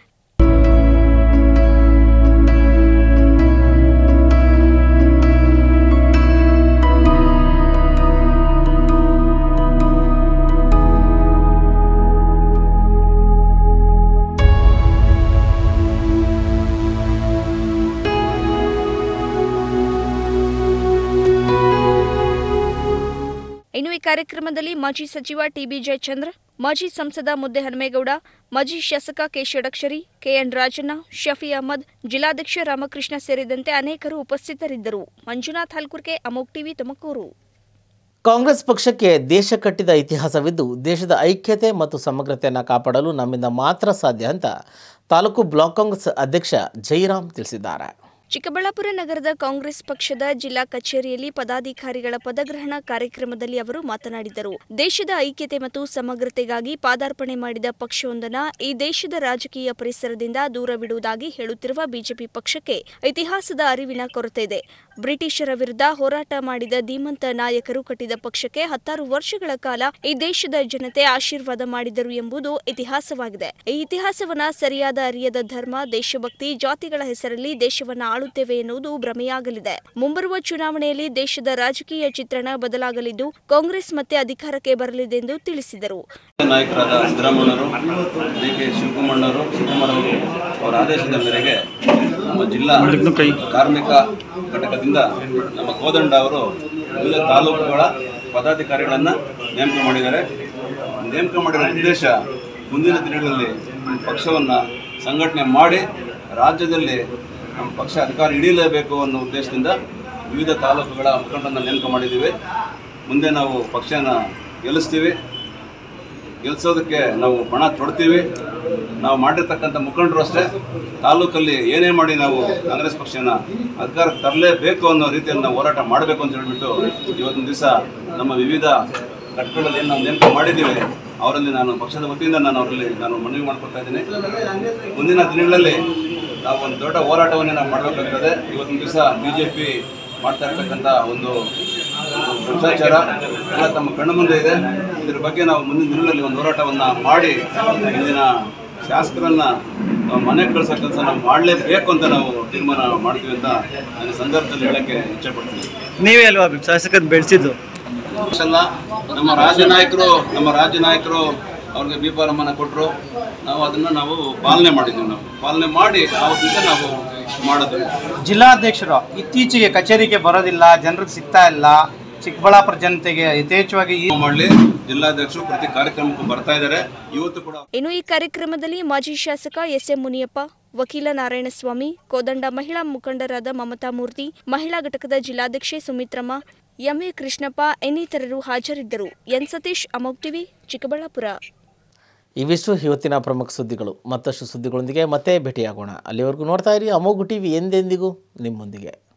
ಇನ್ನು ಈ ಕಾರ್ಯಕ್ರಮದಲ್ಲಿ ಮಾಜಿ ಸಚಿವ ಟಿಬಿ ಜಯಚಂದ್ರ ಮಾಜಿ ಸಂಸದ ಮುದ್ದೆ ಹನುಮೇಗೌಡ ಮಾಜಿ ಶಾಸಕ ಕೆ ಷಡಕ್ಷರಿ ಕೆಎನ್ ರಾಜಣ್ಣ ಶಫಿ ಅಹಮದ್ ಜಿಲ್ಲಾಧ್ಯಕ್ಷ ರಾಮಕೃಷ್ಣ ಸೇರಿದಂತೆ ಅನೇಕರು ಉಪಸ್ಥಿತರಿದ್ದರು ಮಂಜುನಾಥ್ ಹಲ್ಕುರ್ಕೆ ಅಮೋಕ್ ಟಿವಿ ತುಮಕೂರು ಕಾಂಗ್ರೆಸ್ ಪಕ್ಷಕ್ಕೆ ದೇಶ ಕಟ್ಟಿದ ಇತಿಹಾಸವಿದ್ದು ದೇಶದ ಐಕ್ಯತೆ ಮತ್ತು ಸಮಗ್ರತೆಯನ್ನು ಕಾಪಾಡಲು ನಮ್ಮಿಂದ ಮಾತ್ರ ಸಾಧ್ಯ ಅಂತ ತಾಲೂಕು ಬ್ಲಾಕ್ ಕಾಂಗ್ರೆಸ್ ಅಧ್ಯಕ್ಷ ಜೈರಾಮ್ ತಿಳಿಸಿದ್ದಾರೆ ಚಿಕ್ಕಬಳ್ಳಾಪುರ ನಗರದ ಕಾಂಗ್ರೆಸ್ ಪಕ್ಷದ ಜಿಲ್ಲಾ ಕಚೇರಿಯಲ್ಲಿ ಪದಾಧಿಕಾರಿಗಳ ಪದಗ್ರಹಣ ಕಾರ್ಯಕ್ರಮದಲ್ಲಿ ಅವರು ಮಾತನಾಡಿದರು ದೇಶದ ಐಕ್ಯತೆ ಮತ್ತು ಸಮಗ್ರತೆಗಾಗಿ ಪಾದಾರ್ಪಣೆ ಮಾಡಿದ ಪಕ್ಷವೊಂದನ್ನ ಈ ದೇಶದ ರಾಜಕೀಯ ಪರಿಸರದಿಂದ ದೂರವಿಡುವುದಾಗಿ ಹೇಳುತ್ತಿರುವ ಬಿಜೆಪಿ ಪಕ್ಷಕ್ಕೆ ಇತಿಹಾಸದ ಅರಿವಿನ ಕೊರತೆ ಇದೆ ಬ್ರಿಟಿಷರ ವಿರುದ್ಧ ಹೋರಾಟ ಮಾಡಿದ ಧೀಮಂತ ನಾಯಕರು ಕಟ್ಟಿದ ಪಕ್ಷಕ್ಕೆ ಹತ್ತಾರು ವರ್ಷಗಳ ಕಾಲ ಈ ದೇಶದ ಜನತೆ ಆಶೀರ್ವಾದ ಮಾಡಿದರು ಎಂಬುದು ಇತಿಹಾಸವಾಗಿದೆ ಈ ಇತಿಹಾಸವನ್ನ ಸರಿಯಾದ ಅರಿಯದ ಧರ್ಮ ದೇಶಭಕ್ತಿ ಜಾತಿಗಳ ಹೆಸರಲ್ಲಿ ದೇಶವನ್ನ ಆಳುತ್ತೇವೆ ಎನ್ನುವುದು ಭ್ರಮೆಯಾಗಲಿದೆ ಮುಂಬರುವ ಚುನಾವಣೆಯಲ್ಲಿ ದೇಶದ ರಾಜಕೀಯ ಚಿತ್ರಣ ಬದಲಾಗಲಿದ್ದು ಕಾಂಗ್ರೆಸ್ ಮತ್ತೆ ಅಧಿಕಾರಕ್ಕೆ ಬರಲಿದೆ ಎಂದು ತಿಳಿಸಿದರು ನಾಯಕರಾದ ಸಿದ್ದರಾಮಯ್ಯವರು ಡಿ ಕೆ ಶಿವಕುಮಾರವರು ಶಿವಕುಮಾರ್ ಅವರು ಅವರ ಆದೇಶದ ಮೇರೆಗೆ ನಮ್ಮ ಜಿಲ್ಲಾ ಕಾರ್ಮಿಕ ಘಟಕದಿಂದ ನಮ್ಮ ಕೋದಂಡ ಅವರು ವಿವಿಧ ತಾಲೂಕುಗಳ ಪದಾಧಿಕಾರಿಗಳನ್ನು ನೇಮಕ ಮಾಡಿದ್ದಾರೆ ನೇಮಕ ಮಾಡಿರೋ ಉದ್ದೇಶ ಮುಂದಿನ ದಿನಗಳಲ್ಲಿ ನಮ್ಮ ಪಕ್ಷವನ್ನು ಸಂಘಟನೆ ಮಾಡಿ ರಾಜ್ಯದಲ್ಲಿ ನಮ್ಮ ಪಕ್ಷ ಅಧಿಕಾರ ಹಿಡಿಯಲೇಬೇಕು ಅನ್ನೋ ಉದ್ದೇಶದಿಂದ ವಿವಿಧ ತಾಲೂಕುಗಳ ಮುಖಂಡರನ್ನು ನೇಮಕ ಮಾಡಿದ್ದೀವಿ ಮುಂದೆ ನಾವು ಪಕ್ಷನ ಗೆಲ್ಲಿಸ್ತೀವಿ ಗೆಲ್ಸೋದಕ್ಕೆ ನಾವು ಬಣ ತೊಡ್ತೀವಿ ನಾವು ಮಾಡಿರ್ತಕ್ಕಂಥ ಮುಖಂಡರು ಅಷ್ಟೇ ತಾಲೂಕಲ್ಲಿ ಏನೇ ಮಾಡಿ ನಾವು ಕಾಂಗ್ರೆಸ್ ಪಕ್ಷನ ಅಧಿಕಾರಕ್ಕೆ ತರಲೇಬೇಕು ಅನ್ನೋ ರೀತಿಯಲ್ಲಿ ನಾವು ಹೋರಾಟ ಮಾಡಬೇಕು ಅಂತ ಹೇಳ್ಬಿಟ್ಟು ಇವತ್ತಿನ ದಿವಸ ನಮ್ಮ ವಿವಿಧ ಘಟಕಗಳಲ್ಲಿ ಏನು ನಾವು ನೇಮಕ ಮಾಡಿದ್ದೀವಿ ಅವರಲ್ಲಿ ನಾನು ಪಕ್ಷದ ವತಿಯಿಂದ ನಾನು ಅವರಲ್ಲಿ ನಾನು ಮನವಿ ಮಾಡ್ಕೊತಾ ಇದ್ದೀನಿ ಮುಂದಿನ ದಿನಗಳಲ್ಲಿ ನಾವು ಒಂದು ದೊಡ್ಡ ಹೋರಾಟವನ್ನೇ ನಾವು ಮಾಡಬೇಕಾಗ್ತದೆ ಇವತ್ತಿನ ದಿವಸ ಬಿ ಜೆ ಪಿ ಮಾಡ್ತಾ ಇರ್ತಕ್ಕಂಥ ಒಂದು ಒಂದು ಭ್ರಷ್ಟಾಚಾರ ಎಲ್ಲ ತಮ್ಮ ಕಣ್ಣು ಮುಂದೆ ಇದೆ ಇದ್ರ ಬಗ್ಗೆ ನಾವು ಮುಂದಿನ ದಿನಗಳಲ್ಲಿ ಒಂದು ಹೋರಾಟವನ್ನು ಮಾಡಿ ಇಂದಿನ ಶಾಸಕರನ್ನ ನಾವು ಮನೆಗೆ ಕಳಿಸೋ ಕೆಲಸ ನಾವು ಮಾಡಲೇಬೇಕು ಅಂತ ನಾವು ತೀರ್ಮಾನ ಮಾಡ್ತೀವಿ ಅಂತ ನಾನು ಈ ಸಂದರ್ಭದಲ್ಲಿ ಹೇಳಕ್ಕೆ ಇಚ್ಛೆ ಪಡ್ತೀನಿ ನೀವೇ ಅಲ್ವಾ ಶಾಸಕರನ್ನ ಬೆಳೆಸಿದ್ದು ಅಲ್ಲ ನಮ್ಮ ರಾಜ್ಯ ನಾಯಕರು ನಮ್ಮ ರಾಜ್ಯ ನಾಯಕರು ಅವ್ರಿಗೆ ಬಿ ಫಾರಮನ್ನು ಕೊಟ್ಟರು ನಾವು ಅದನ್ನು ನಾವು ಪಾಲನೆ ಮಾಡಿದ್ದೀವಿ ನಾವು ಪಾಲನೆ ಮಾಡಿ ನಾವು ದಿವಸ ನಾವು ಮಾಡಿದ್ವಿ ಜಿಲ್ಲಾಧ್ಯಕ್ಷರು ಇತ್ತೀಚೆಗೆ ಕಚೇರಿಗೆ ಬರೋದಿಲ್ಲ ಜನರಿಗೆ ಸಿಗ್ತಾ ಇಲ್ಲ ಚಿಕ್ಕಬಳ್ಳಾಪುರ ಜನತೆಗೆ ಯಥೇಚ್ಛವಾಗಿ ಈ ಮಾಡಲಿ ಜಿಲ್ಲಾಧ್ಯಕ್ಷರು ಪ್ರತಿ ಕಾರ್ಯಕ್ರಮಕ್ಕೂ ಬರ್ತಾ ಇದ್ದಾರೆ ಇವತ್ತು ಕೂಡ ಇನ್ನು ಈ ಕಾರ್ಯಕ್ರಮದಲ್ಲಿ ಮಾಜಿ ಶಾಸಕ ಎಸ್ಎಂ ಮುನಿಯಪ್ಪ ವಕೀಲ ನಾರಾಯಣಸ್ವಾಮಿ ಕೋದಂಡ ಮಹಿಳಾ ಮುಖಂಡರಾದ ಮಮತಾ ಮೂರ್ತಿ ಮಹಿಳಾ ಘಟಕದ ಜಿಲ್ಲಾಧ್ಯಕ್ಷೆ ಸುಮಿತ್ರಮ್ಮ ಎಂಎ ಕೃಷ್ಣಪ್ಪ ಇನ್ನಿತರರು ಹಾಜರಿದ್ದರು ಎನ್ ಸತೀಶ್ ಅಮೋಗ್ ಟಿವಿ ಚಿಕ್ಕಬಳ್ಳಾಪುರ ಇವಿಷ್ಟು ಇವತ್ತಿನ ಪ್ರಮುಖ ಸುದ್ದಿಗಳು ಮತ್ತಷ್ಟು ಸುದ್ದಿಗಳೊಂದಿಗೆ ಮತ್ತೆ ಭೇಟಿಯಾಗೋಣ ಅಲ್ಲಿವರೆಗೂ ನೋಡ್ತಾ ಇರಿ ಅಮೋಘು ಟಿವಿ ಎಂದೆಂದಿಗೂ ನಿಮ್ಮೊಂದಿಗೆ